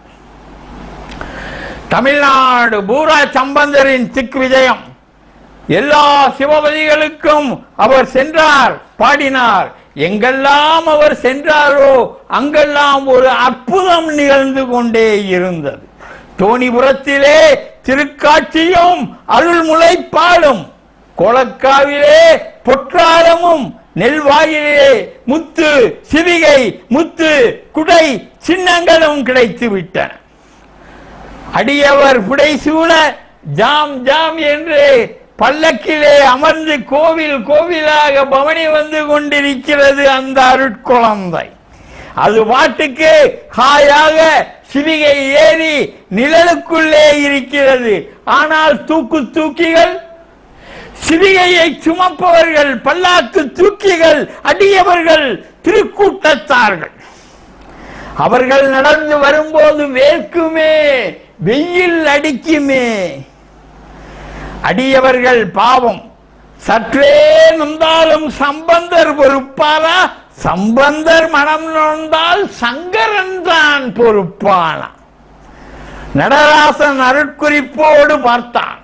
தமிழ்நாடு பூரா சம்பந்தரின் திக் விஜயம் எல்லா சிவபதிகளுக்கும் அவர் சென்றார் பாடினார் எங்கெல்லாம் அவர் சென்றாரோ அங்கெல்லாம் ஒரு அற்புதம் நிகழ்ந்து கொண்டே இருந்தது தோணிபுரத்திலே திருக்காட்சியும் அருள்முலை பாடும் கொளக்காவிலே பொற்றாளமும் நெல்வாயிலே முத்து சிவிகை முத்து குடை சின்னங்களும் கிடைத்து விட்டன அடியவர் புடைசூழ ஜாம் ஜாம் என்று பல்லக்கிலே அமர்ந்து கோவில் கோவிலாக பவனி வந்து கொண்டிருக்கிறது அந்த அருட்குழந்தை அது பாட்டுக்கு ஹாயாக சிவிகை ஏறி நிழலுக்குள்ளே இருக்கிறது ஆனால் தூக்கு தூக்கிகள் சிவிகையை சுமப்பவர்கள் பல்லாக்கு தூக்கிகள் அடியவர்கள் திருக்கூட்டத்தார்கள் அவர்கள் நடந்து வரும்போது வேர்க்குமே வெயில் அடிக்குமே அடியவர்கள் பாவம் சற்றே நொந்தாலும் சம்பந்தர் பொறுப்பாரா சம்பந்தர் மனம் நொந்தால் சங்கரன் தான் பொறுப்பானா நடராசன் அருட்குறிப்போடு பார்த்தான்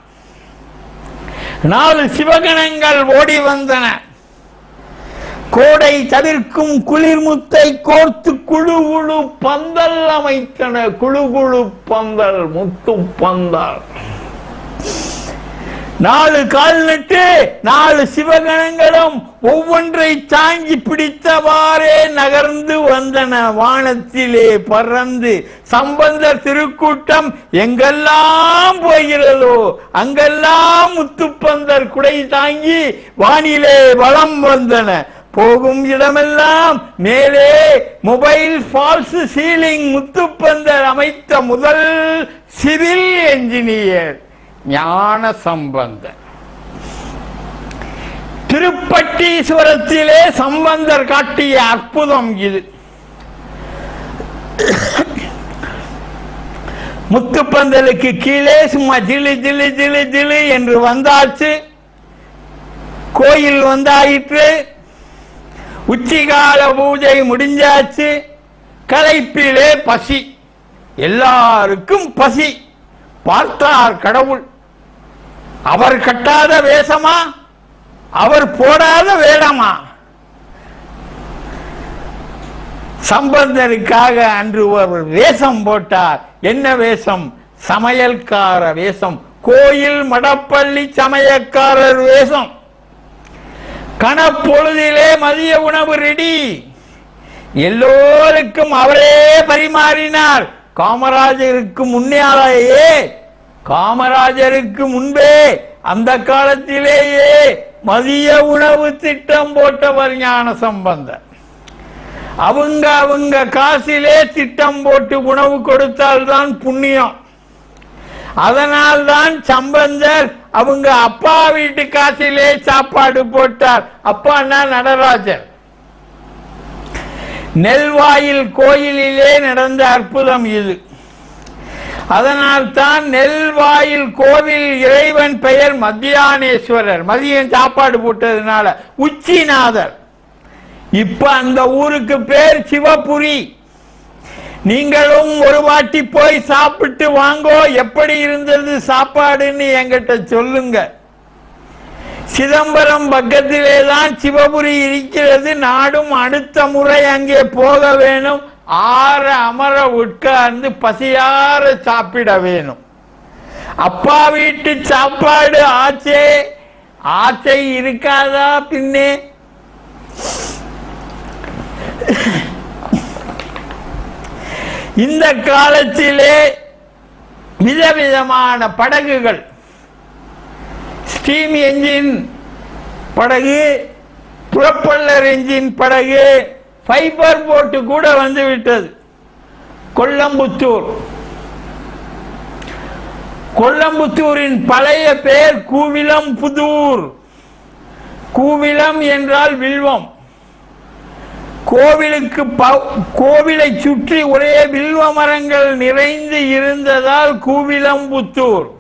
நாலு சிவகணங்கள் ஓடி வந்தன கோடை தவிர்க்கும் குளிர்முத்தை கோர்த்து குழு குழு பந்தல் அமைத்தன குழு குழு பந்தல் முத்து பந்தல் நாலு கால் நட்டு நாலு சிவகணங்களும் ஒவ்வொன்றை தாங்கி பிடித்தவாறே நகர்ந்து வந்தன வானத்திலே பறந்து சம்பந்த திருக்கூட்டம் எங்கெல்லாம் போகிறதோ அங்கெல்லாம் முத்துப்பந்தர் குடை தாங்கி வானிலே வளம் வந்தன போகும் இடமெல்லாம் மேலே மொபைல் ஃபால்ஸ் சீலிங் முத்துப்பந்தர் அமைத்த முதல் சிவில் என்ஜினியர் ஞான சம்பந்தர் திருப்பட்டீஸ்வரத்திலே சம்பந்தர் காட்டிய அற்புதம் இது முத்துப்பந்தலுக்கு கீழே சும்மா ஜிலு ஜிலு ஜிலு ஜிலு என்று வந்தாச்சு கோயில் வந்தாயிற்று உச்சிகால பூஜை முடிஞ்சாச்சு களைப்பிலே பசி எல்லாருக்கும் பசி பார்த்தார் கடவுள் அவர் கட்டாத வேஷமா அவர் போடாத வேடமா சம்பந்தருக்காக அன்று ஒரு வேஷம் போட்டார் என்ன வேஷம் சமையல்கார வேஷம் கோயில் மடப்பள்ளி சமையல்காரர் வேஷம் கணப்பொழுதிலே மதிய உணவு ரெடி எல்லோருக்கும் அவரே பரிமாறினார் காமராஜருக்கு முன்னாலேயே காமராஜருக்கு முன்பே அந்த காலத்திலேயே மதிய உணவு திட்டம் போட்டவர் ஞான சம்பந்தர் அவங்க அவங்க காசிலே திட்டம் போட்டு உணவு கொடுத்தால்தான் புண்ணியம் அதனால்தான் சம்பந்தர் அவங்க அப்பா வீட்டு காசிலே சாப்பாடு போட்டார் அப்பான்னா நடராஜர் நெல்வாயில் கோயிலிலே நடந்த அற்புதம் இது அதனால் தான் நெல்வாயில் கோவில் இறைவன் பெயர் மத்தியானேஸ்வரர் மதியம் சாப்பாடு போட்டதுனால உச்சிநாதர் இப்ப அந்த ஊருக்கு பேர் சிவபுரி நீங்களும் ஒரு வாட்டி போய் சாப்பிட்டு வாங்கோ எப்படி இருந்தது சாப்பாடுன்னு என்கிட்ட சொல்லுங்க சிதம்பரம் பக்கத்திலே தான் சிவபுரி இருக்கிறது நாடும் அடுத்த முறை அங்கே போக வேணும் ஆற அமர உட்கார்ந்து பசியார சாப்பிட வேணும் அப்பா வீட்டு சாப்பாடு ஆச்சே ஆச்சை இருக்காதா பின்னே இந்த காலத்திலே விதவிதமான படகுகள் ஸ்டீம் என்ஜின் படகு புறப்பள்ளர் என்ஜின் படகு ஃபைபர் போட்டு கூட வந்து விட்டது கொல்லம்புத்தூர் கொல்லம்புத்தூரின் பழைய பெயர் கூவிலம்புதூர் கூவிலம் என்றால் வில்வம் கோவிலுக்கு ப- கோவிலை சுற்றி ஒரே வில்வ மரங்கள் நிறைந்து இருந்ததால் கூவிலம்புத்தூர்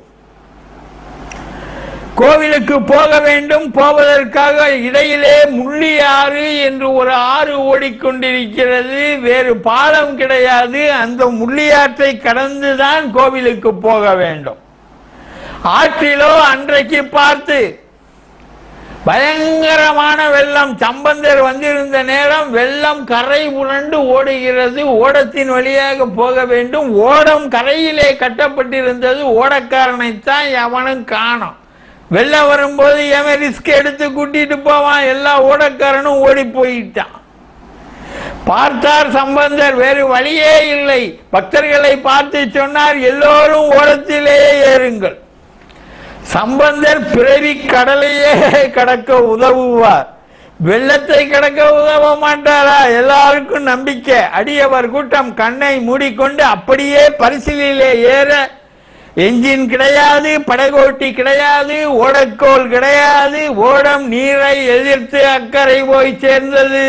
கோவிலுக்கு போக வேண்டும் போவதற்காக இடையிலே முள்ளி ஆறு என்று ஒரு ஆறு ஓடிக்கொண்டிருக்கிறது வேறு பாலம் கிடையாது அந்த முள்ளியாற்றை கடந்துதான் கோவிலுக்கு போக வேண்டும் ஆற்றிலோ அன்றைக்கு பார்த்து பயங்கரமான வெள்ளம் சம்பந்தர் வந்திருந்த நேரம் வெள்ளம் கரை புரண்டு ஓடுகிறது ஓடத்தின் வழியாக போக வேண்டும் ஓடம் கரையிலே கட்டப்பட்டிருந்தது ஓடக்காரனைத்தான் எவனும் காணோம் வெள்ளம் வரும்போது எவன் ரிஸ்க் எடுத்து கூட்டிட்டு போவான் எல்லா ஓடக்காரனும் ஓடி போயிட்டான் பார்த்தார் சம்பந்தர் வேறு வழியே இல்லை பக்தர்களை பார்த்து சொன்னார் எல்லோரும் ஓடத்திலேயே ஏறுங்கள் சம்பந்தர் பிறவி கடலையே கடக்க உதவுவார் வெள்ளத்தை கடக்க உதவ மாட்டாரா எல்லாருக்கும் நம்பிக்கை அடியவர் கூட்டம் கண்ணை மூடிக்கொண்டு அப்படியே பரிசிலே ஏற என்ஜின் கிடையாது படகோட்டி கிடையாது ஓடக்கோல் கிடையாது ஓடம் நீரை எதிர்த்து அக்கறை போய் சேர்ந்தது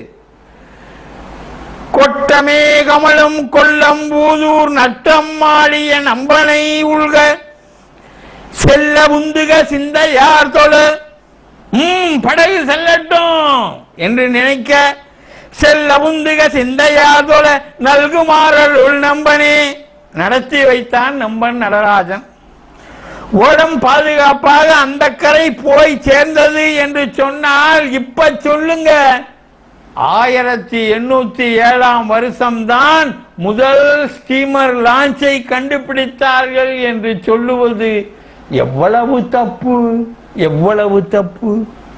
கொட்டமே கமலம் கொல்லம் பூதூர் நட்டம் மாடிய நம்பனை உள்க செல்ல உந்துக சிந்தையார் தொழ ம் படகு செல்லட்டும் என்று நினைக்க செல்ல உந்துக சிந்தையார் தொழ நல்குமாறல் உள் நம்பனே நடத்தி வைத்தான் நம்பன் நடராஜன் ஓடம் பாதுகாப்பாக அந்த கரை போய் சேர்ந்தது என்று சொன்னால் இப்ப சொல்லுங்க ஆயிரத்தி எண்ணூத்தி ஏழாம் வருஷம்தான் முதல் ஸ்டீமர் லான்ச்சை கண்டுபிடித்தார்கள் என்று சொல்லுவது எவ்வளவு தப்பு எவ்வளவு தப்பு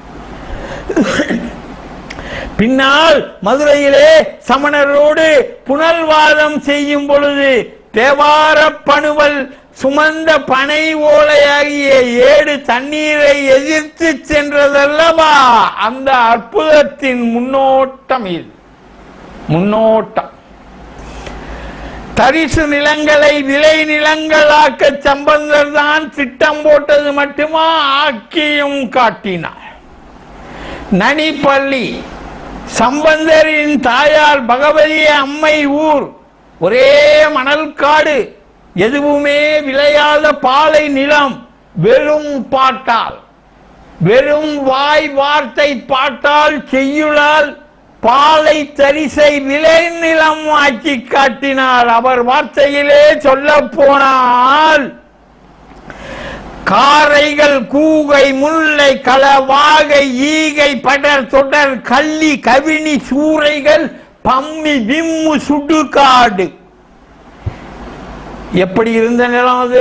பின்னால் மதுரையிலே சமணரோடு புனல்வாதம் செய்யும் பொழுது தேவார பணுவல் சுமந்த பனை ஓலையாகிய ஏடு தண்ணீரை எதிர்த்து சென்றதல்லவா அந்த அற்புதத்தின் முன்னோட்டம் இது முன்னோட்டம் தரிசு நிலங்களை விளை நிலங்களாக்க சம்பந்தர் தான் திட்டம் போட்டது மட்டுமா ஆக்கியும் காட்டினார் நனிப்பள்ளி சம்பந்தரின் தாயார் பகவதி அம்மை ஊர் ஒரே மணல் காடு எதுவுமே விளையாத பாலை நிலம் வெறும் பாட்டால் வெறும் வாய் வார்த்தை பாட்டால் செய்யுளால் பாலை தரிசை விளைநிலம் ஆக்கி காட்டினார் அவர் வார்த்தையிலே சொல்ல போனால் காரைகள் கூகை முல்லை களவாகை ஈகை படர் தொடர் கள்ளி கவினி சூறைகள் பம்மி விம்மு சுடுகாடு எப்படி இருந்த நிலம் அது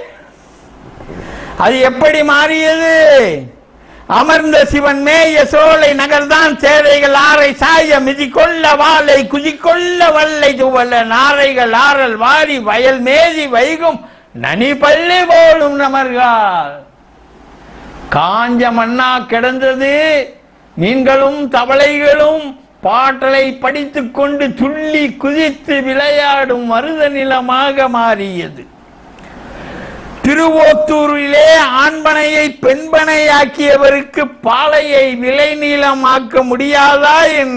அது எப்படி மாறியது அமர்ந்த சிவன் மேய சோலை நகர்தான் சேரைகள் ஆரை சாய மிதி கொள்ள வாளை குதி கொள்ள வல்லை துவல நாரைகள் ஆறல் வாரி வயல் மேதி வைகும் நனி பள்ளி போலும் நமர்கள் காஞ்ச மண்ணா கிடந்தது மீன்களும் தவளைகளும் பாட்டலை படித்துக் கொண்டு துள்ளி குதித்து விளையாடும் மருத நிலமாக மாறியது திருவோத்தூரிலே ஆண்பனையை பெண்பனையாக்கியவருக்கு பாலையை விளைநீளமாக்க முடியாதா என்ன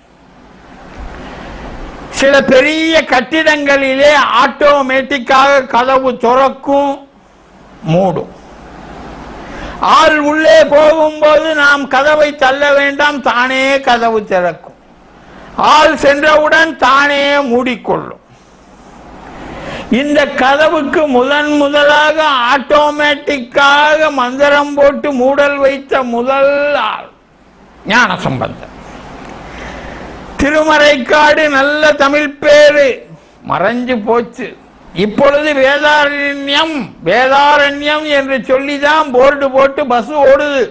சில பெரிய கட்டிடங்களிலே ஆட்டோமேட்டிக்காக கதவு திறக்கும் மூடும் ஆள் உள்ளே போகும்போது நாம் கதவை தள்ள வேண்டாம் தானே கதவு திறக்கும் ஆள் சென்றவுடன் தானே மூடிக்கொள்ளும் இந்த கதவுக்கு முதன் முதலாக ஆட்டோமேட்டிக்காக மந்திரம் போட்டு மூடல் வைத்த முதல் ஆள் ஞான சம்பந்தர் திருமறைக்காடு நல்ல தமிழ் பேரு மறைஞ்சு போச்சு இப்பொழுது வேதாரண்யம் வேதாரண்யம் என்று சொல்லிதான் போர்டு போட்டு பஸ் ஓடுது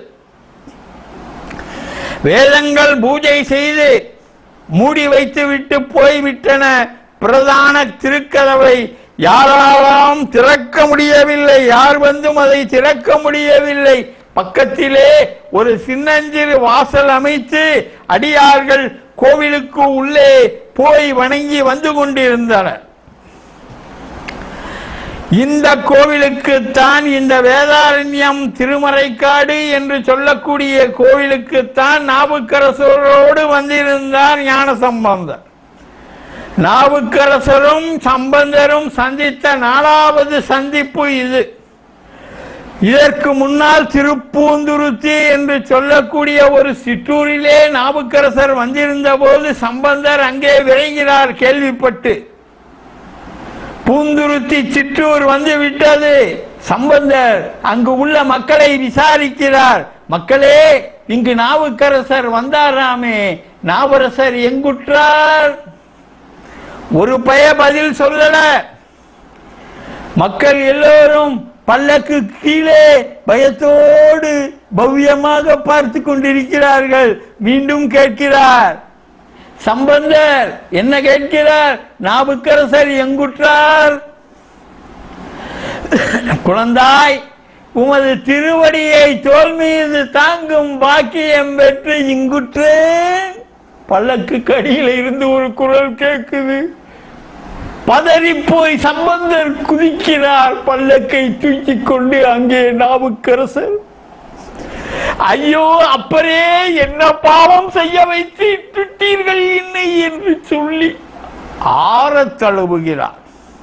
வேதங்கள் பூஜை செய்து மூடி வைத்து விட்டு போய்விட்டன பிரதான திருக்கதவை யாராலும் திறக்க முடியவில்லை யார் வந்தும் அதை திறக்க முடியவில்லை பக்கத்திலே ஒரு சின்னஞ்சிறு வாசல் அமைத்து அடியார்கள் கோவிலுக்கு உள்ளே போய் வணங்கி வந்து கொண்டிருந்தனர் இந்த கோவிலுக்குத்தான் இந்த வேதாரண்யம் திருமறைக்காடு என்று சொல்லக்கூடிய கோவிலுக்குத்தான் நாவுக்கரசரோடு வந்திருந்தார் ஞான சம்பந்தர் நாவுக்கரசரும் சம்பந்தரும் சந்தித்த நாலாவது சந்திப்பு இது இதற்கு முன்னால் திருப்பூந்துருத்தி என்று சொல்லக்கூடிய ஒரு சிற்றூரிலே நாவுக்கரசர் வந்திருந்த போது சம்பந்தர் அங்கே விரைகிறார் கேள்விப்பட்டு பூந்துருத்தி சிற்றூர் வந்து விட்டது சம்பந்தர் அங்கு உள்ள மக்களை விசாரிக்கிறார் மக்களே இங்கு நாவுக்கரசர் வந்தாராமே நாவரசர் எங்குற்றார் ஒரு பய பதில் சொல்லல மக்கள் எல்லோரும் பல்லக்கு கீழே பயத்தோடு பவ்யமாக பார்த்து கொண்டிருக்கிறார்கள் மீண்டும் கேட்கிறார் சம்பந்தர் என்ன கேட்கிறார் நாவுக்கரசர் எங்குற்றார் குழந்தாய் உமது திருவடியை தோல் மீது தாங்கும் பாக்கியம் பெற்று இங்குற்றேன் பல்லக்கு கடியில இருந்து ஒரு குரல் கேட்குது பதறி போய் சம்பந்தர் குதிக்கிறார் பல்லக்கை தூக்கிக் கொண்டு அங்கே நாவுக்கரசர் ஐயோ அப்பரே என்ன பாவம் செய்ய வைத்து விட்டீர்கள் என்னை என்று சொல்லி ஆறத் தழுவுகிறார்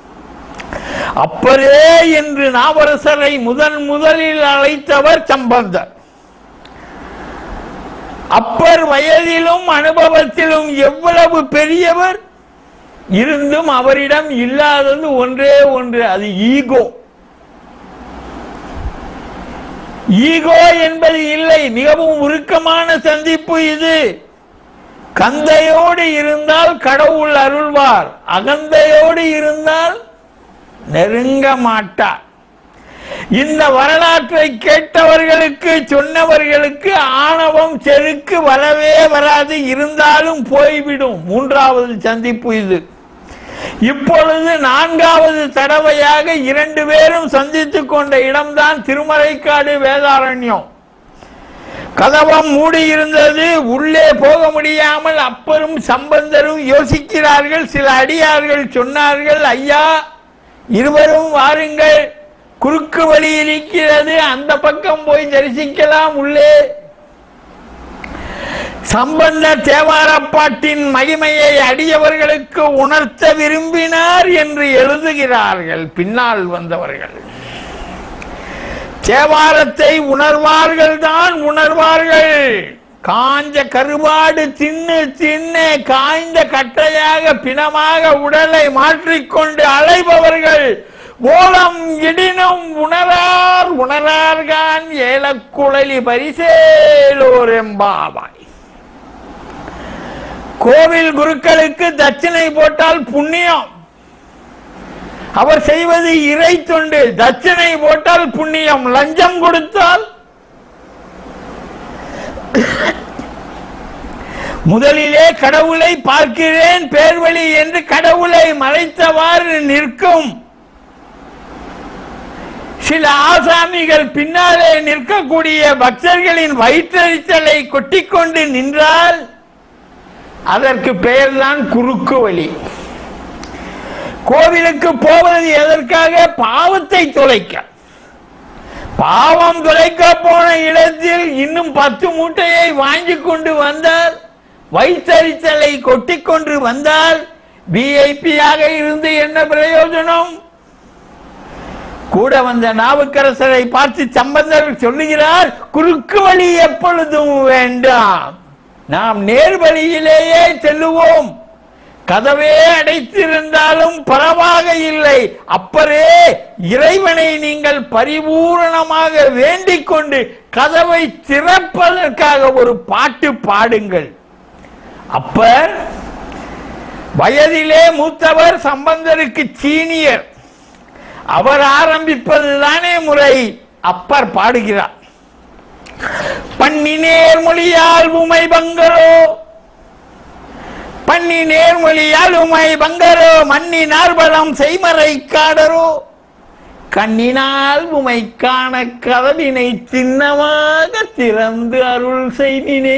அப்பரே என்று நாவரசரை முதன் முதலில் அழைத்தவர் சம்பந்தர் அப்பர் வயதிலும் அனுபவத்திலும் எவ்வளவு பெரியவர் இருந்தும் அவரிடம் இல்லாதது ஒன்றே ஒன்று அது ஈகோ ஈகோ என்பது இல்லை மிகவும் உருக்கமான சந்திப்பு இது கந்தையோடு இருந்தால் கடவுள் அருள்வார் அகந்தையோடு இருந்தால் நெருங்க மாட்டார் இந்த வரலாற்றை கேட்டவர்களுக்கு சொன்னவர்களுக்கு ஆணவம் செருக்கு வரவே வராது இருந்தாலும் போய்விடும் மூன்றாவது சந்திப்பு இது இப்பொழுது நான்காவது தடவையாக இரண்டு பேரும் சந்தித்துக் கொண்ட இடம்தான் திருமறைக்காடு வேதாரண்யம் கதவம் மூடி இருந்தது உள்ளே போக முடியாமல் அப்பரும் சம்பந்தரும் யோசிக்கிறார்கள் சில அடியார்கள் சொன்னார்கள் ஐயா இருவரும் வாருங்கள் குறுக்கு வழி இருக்கிறது அந்த பக்கம் போய் தரிசிக்கலாம் உள்ளே சம்பந்த தேவாரப்பாட்டின் மகிமையை அடியவர்களுக்கு உணர்த்த விரும்பினார் என்று எழுதுகிறார்கள் பின்னால் வந்தவர்கள் தேவாரத்தை உணர்வார்கள் தான் உணர்வார்கள் காஞ்ச கருவாடு தின்னு தின்னு காய்ந்த கட்டையாக பிணமாக உடலை மாற்றிக்கொண்டு அலைபவர்கள் ஓலம் இடினும் உணரார் உணரார்கான் ஏலக்குழலி பரிசேலோர் எம்பாவாய் கோவில் குருக்களுக்கு தட்சிணை போட்டால் புண்ணியம் அவர் செய்வது இறை தொண்டு தட்சிணை போட்டால் புண்ணியம் லஞ்சம் கொடுத்தால் முதலிலே கடவுளை பார்க்கிறேன் பேர்வழி என்று கடவுளை மறைத்தவாறு நிற்கும் சில ஆசாமிகள் பின்னாலே நிற்கக்கூடிய பக்தர்களின் வயிற்றறிச்சலை கொட்டிக்கொண்டு நின்றால் அதற்கு பெயர்தான் குறுக்கு வழி கோவிலுக்கு போவது எதற்காக பாவத்தை தொலைக்க பாவம் தொலைக்க போன இடத்தில் இன்னும் பத்து மூட்டையை வாங்கி கொண்டு வந்தால் வைத்தறிச்சலை கொட்டிக்கொண்டு வந்தால் விஐபியாக இருந்து என்ன பிரயோஜனம் கூட வந்த நாவுக்கரசரை பார்த்து சம்பந்தர் சொல்லுகிறார் குறுக்கு வழி எப்பொழுதும் வேண்டாம் நாம் நேர் வழியிலேயே செல்லுவோம் கதவே அடைத்திருந்தாலும் பரவாக இல்லை அப்பரே இறைவனை நீங்கள் பரிபூரணமாக வேண்டிக் கொண்டு கதவை திறப்பதற்காக ஒரு பாட்டு பாடுங்கள் அப்பர் வயதிலே மூத்தவர் சம்பந்தருக்கு சீனியர் அவர் ஆரம்பிப்பது தானே முறை அப்பர் பாடுகிறார் பண்ணி நேர்மொழியால் உமை பங்கரோ பண்ணி நேர்மொழியால் உமை பங்கரோ மன்னி நார்பலம் செய்மறை காடரோ கண்ணினால் உமை காண கதவினை சின்னமாக திறந்து அருள் செய்மினே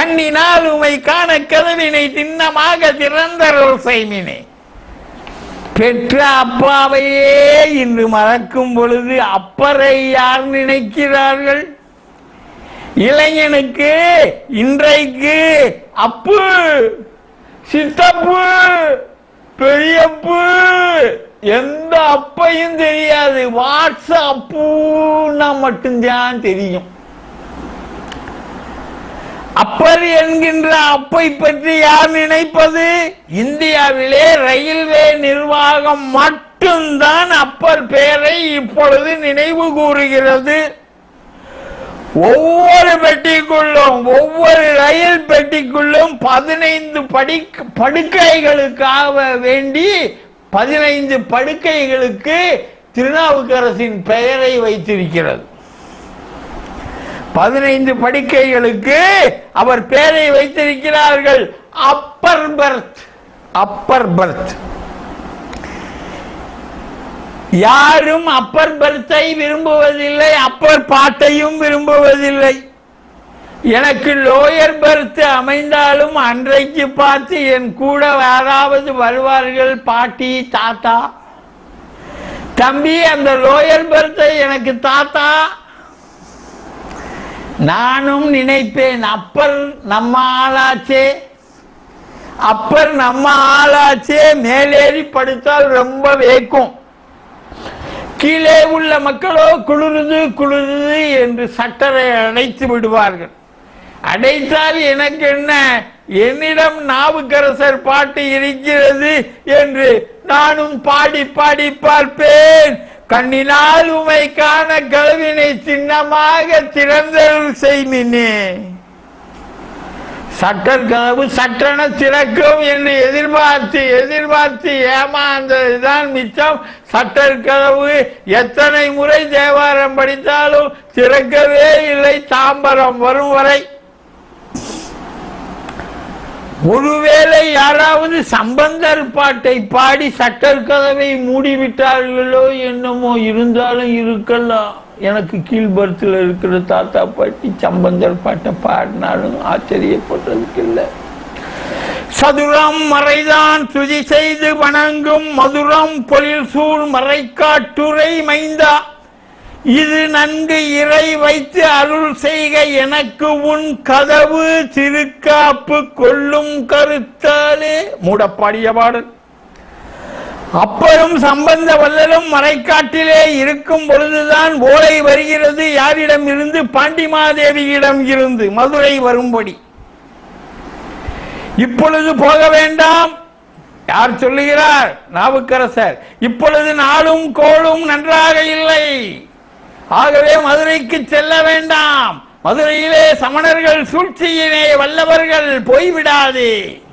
கண்ணினால் உமை காண கதவினை சின்னமாக திறந்து அருள் செய்மினே பெற்ற அப்பாவையே இன்று மறக்கும் பொழுது அப்பரை யார் நினைக்கிறார்கள் இளைஞனுக்கு இன்றைக்கு அப்பு சித்தப்பு பெரியப்பு எந்த அப்பையும் தெரியாது வாட்ஸ்அப்புன்னா மட்டும்தான் தெரியும் அப்பர் என்கின்ற அப்பை பற்றி யார் நினைப்பது இந்தியாவிலே ரயில்வே நிர்வாகம் மட்டும்தான் அப்பர் பெயரை இப்பொழுது நினைவு கூறுகிறது ஒவ்வொரு பெட்டிக்குள்ளும் ஒவ்வொரு ரயில் பெட்டிக்குள்ளும் பதினைந்து படி படுக்கைகளுக்காக வேண்டி பதினைந்து படுக்கைகளுக்கு திருநாவுக்கரசின் பெயரை வைத்திருக்கிறது பதினைந்து படுக்கைகளுக்கு அவர் பெயரை வைத்திருக்கிறார்கள் அப்பர் பர்த் அப்பர் பர்த் யாரும் அப்பர் பர்த்தை விரும்புவதில்லை அப்பர் பாட்டையும் விரும்புவதில்லை எனக்கு லோயர் பர்த் அமைந்தாலும் அன்றைக்கு பார்த்து என் கூட யாராவது வருவார்கள் பாட்டி தாத்தா தம்பி அந்த லோயர் பர்த்தை எனக்கு தாத்தா நானும் நினைப்பேன் அப்பர் நம்ம ஆளாச்சே அப்பர் நம்ம ஆளாச்சே மேலேறி படுத்தால் ரொம்ப வேக்கும் கீழே உள்ள மக்களோ குளிருது குளிருது என்று சட்டரை அடைத்து விடுவார்கள் அடைத்தால் எனக்கு என்ன என்னிடம் நாவுக்கரசர் பாட்டு இருக்கிறது என்று நானும் பாடி பாடி பார்ப்பேன் கண்ணினால் உமை காண கழுவினை சின்னமாக திறந்தருள் செய்மினே சட்டர் கதவு சட்டென திறக்கும் என்று எதிர்பார்த்து எதிர்பார்த்து ஏமாந்ததுதான் மிச்சம் சட்டர் கதவு எத்தனை முறை தேவாரம் படித்தாலும் திறக்கவே இல்லை தாம்பரம் வரும் வரை ஒருவேளை யாராவது சம்பந்தர் பாட்டை பாடி சட்டர் கதவை மூடிவிட்டார்களோ என்னமோ இருந்தாலும் இருக்கலாம் எனக்கு கீழ்பரத்தில் இருக்கிற தாத்தா பாட்டி சம்பந்தர் பாட்டை பாடினாலும் ஆச்சரியப்படுறதுக்கு இல்லை சதுரம் மறைதான் துதி செய்து வணங்கும் மதுரம் பொழில் சூழ் மறைக்காட்டுரை மைந்தா இது நன்கு இறை வைத்து அருள் செய்க எனக்கு உன் கதவு திருக்காப்பு கொள்ளும் கருத்தாலே மூடப்பாடிய பாடல் அப்பரும் சம்பந்த வல்லலும் மறைக்காட்டிலே இருக்கும் பொழுதுதான் ஓலை வருகிறது யாரிடம் இருந்து பாண்டிமாதேவியிடம் இருந்து மதுரை வரும்படி இப்பொழுது போக வேண்டாம் யார் சொல்லுகிறார் நாவுக்கரசர் இப்பொழுது நாளும் கோளும் நன்றாக இல்லை ஆகவே மதுரைக்கு செல்ல வேண்டாம் மதுரையிலே சமணர்கள் சூழ்ச்சியிலே வல்லவர்கள் போய்விடாதே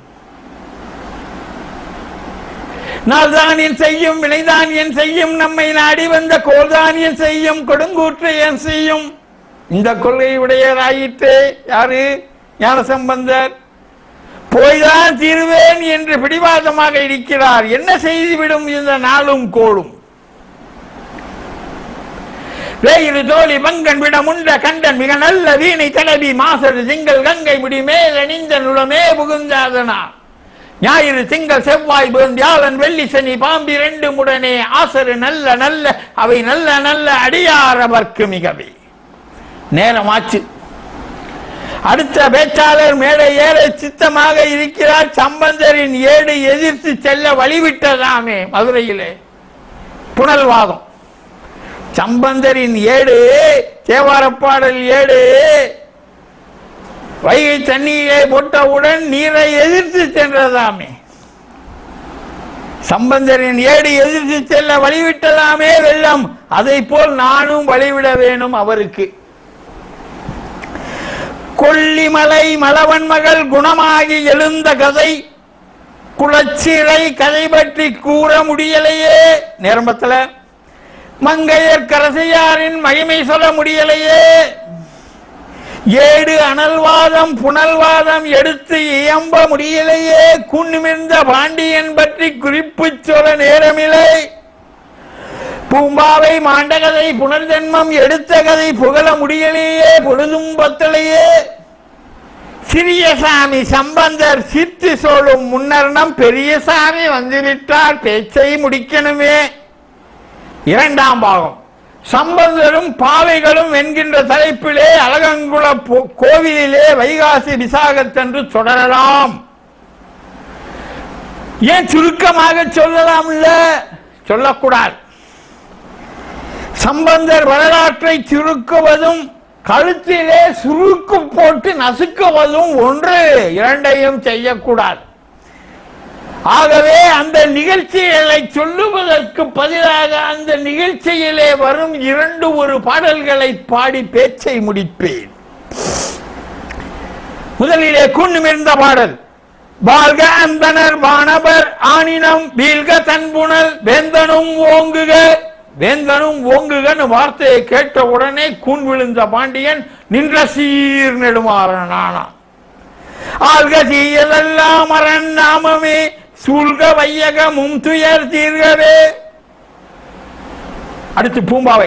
நாள்தானியன் செய்யும் வினைதானியன் செய்யும் நம்மை நாடி வந்த கோல்தானியன் செய்யும் கொடுங்கூற்று என் செய்யும் இந்த கொள்கை உடையராயிற்று யாரு ஞானசம்பந்தர் போய்தான் தீருவேன் என்று பிடிவாதமாக இருக்கிறார் என்ன செய்துவிடும் இந்த நாளும் கோளும் வேயிரு தோழி பங்கன் விடமுண்ட கண்டன் மிக நல்ல வீணை தடவி மாசரு திங்கள் கங்கை முடி மேல் அணிந்த நுளமே புகுந்தாதனா ஞாயிறு திங்கள் செவ்வாய் வியாழன் வெள்ளி சனி பாம்பி ரெண்டு முடனே ஆசரு நல்ல நல்ல அவை நல்ல நல்ல அடியாரவர்க்கு மிகவே நேரமாச்சு அடுத்த பேச்சாளர் மேடை ஏற சித்தமாக இருக்கிறார் சம்பந்தரின் ஏடு எதிர்த்து செல்ல வழிவிட்டதாமே மதுரையிலே புனல்வாதம் சம்பந்தரின் ஏடு தேவாரப்பாடல் ஏடு வைகை தண்ணீரை போட்டவுடன் நீரை எதிர்த்து சென்றதாமே சம்பந்தரின் ஏடு எதிர்த்து செல்ல வழிவிட்டதாமே வெள்ளம் அதை போல் நானும் வழிவிட வேணும் அவருக்கு கொல்லிமலை மலவன் மகள் குணமாகி எழுந்த கதை குளச்சிறை கதை பற்றி கூற முடியலையே நேரம்பத்துல மங்கையர் கரசையாரின் மகிமை சொல்ல முடியலையே ஏடு அனல்வாதம் புனல்வாதம் எடுத்து இயம்ப முடியலையே குன்னிமிர்ந்த பாண்டியன் பற்றி குறிப்பு சொல்ல நேரமில்லை பூம்பாவை மாண்டகதை புனர்ஜென்மம் எடுத்த கதை புகழ முடியலையே பொழுதும் பத்தலையே சிறியசாமி சம்பந்தர் சித்து சோழும் முன்னர்ணம் பெரியசாமி வந்துவிட்டார் பேச்சை முடிக்கணுமே இரண்டாம் பாகம் சம்பந்தரும் பாவைகளும் என்கின்ற தலைப்பிலே அழகங்குள போ- கோவிலிலே வைகாசி விசாகத்தன்று தொடரலாம் ஏன் சுருக்கமாக சொல்லலாம் இல்ல சொல்லக்கூடாது சம்பந்தர் வரலாற்றை சுருக்குவதும் கழுத்திலே சுருக்கு போட்டு நசுக்குவதும் ஒன்று இரண்டையும் செய்யக்கூடாது ஆகவே அந்த நிகழ்ச்சிகளை சொல்லுவதற்கு பதிலாக அந்த நிகழ்ச்சியிலே வரும் இரண்டு ஒரு பாடல்களை பாடி பேச்சை முடிப்பேன் முதலிலே குன்னுமிருந்த பாடல் வாழ்க அந்தனர் வானவர் ஆனினம் வீழ்க தன்புணல் வேந்தனும் ஓங்குக வேந்தனும் ஓங்குகன்னு வார்த்தையை கேட்ட உடனே கூன் விழுந்த பாண்டியன் நின்ற சீர் நெடுமாறன் ஆனான் ஆள்க தீயலெல்லாம் அரண் நாமமே சூழ்க வையகமும் துயர் தீர்கவே அடுத்து பூம்பாவை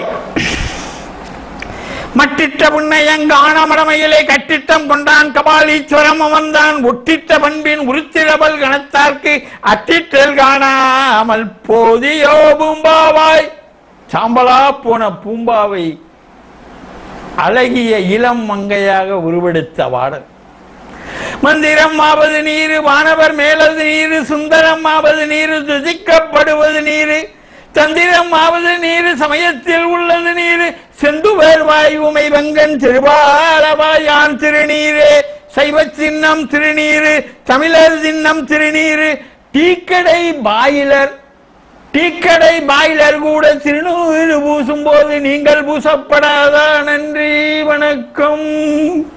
மட்டிட்ட புன்னையங்கான மடமையிலே கட்டிட்டம் கொண்டான் கபாலீஸ்வரம் அமர்ந்தான் ஒட்டிட்ட பண்பின் உருத்திரபல் கணத்தார்க்கு அட்டிட்டல் காணாமல் போதியோ பூம்பாவாய் சாம்பலா போன பூம்பாவை அழகிய இளம் மங்கையாக உருவெடுத்த பாடல் மந்திரம் ஆவது நீரு வானவர் மேலது நீரு சுந்தரம் ஆவது நீரு துதிக்கப்படுவது நீரு தந்திரம் ஆவது நீரு சமயத்தில் உள்ளது நீரு செந்துவர் வாய் உமை வங்கன் திருபாலவாயான் திருநீரு சைவ சின்னம் திருநீரு தமிழர் சின்னம் திருநீரு டீக்கடை பாயிலர் டீக்கடை பாய்லர் கூட திருநூறு பூசும் போது நீங்கள் பூசப்படாதா நன்றி வணக்கம்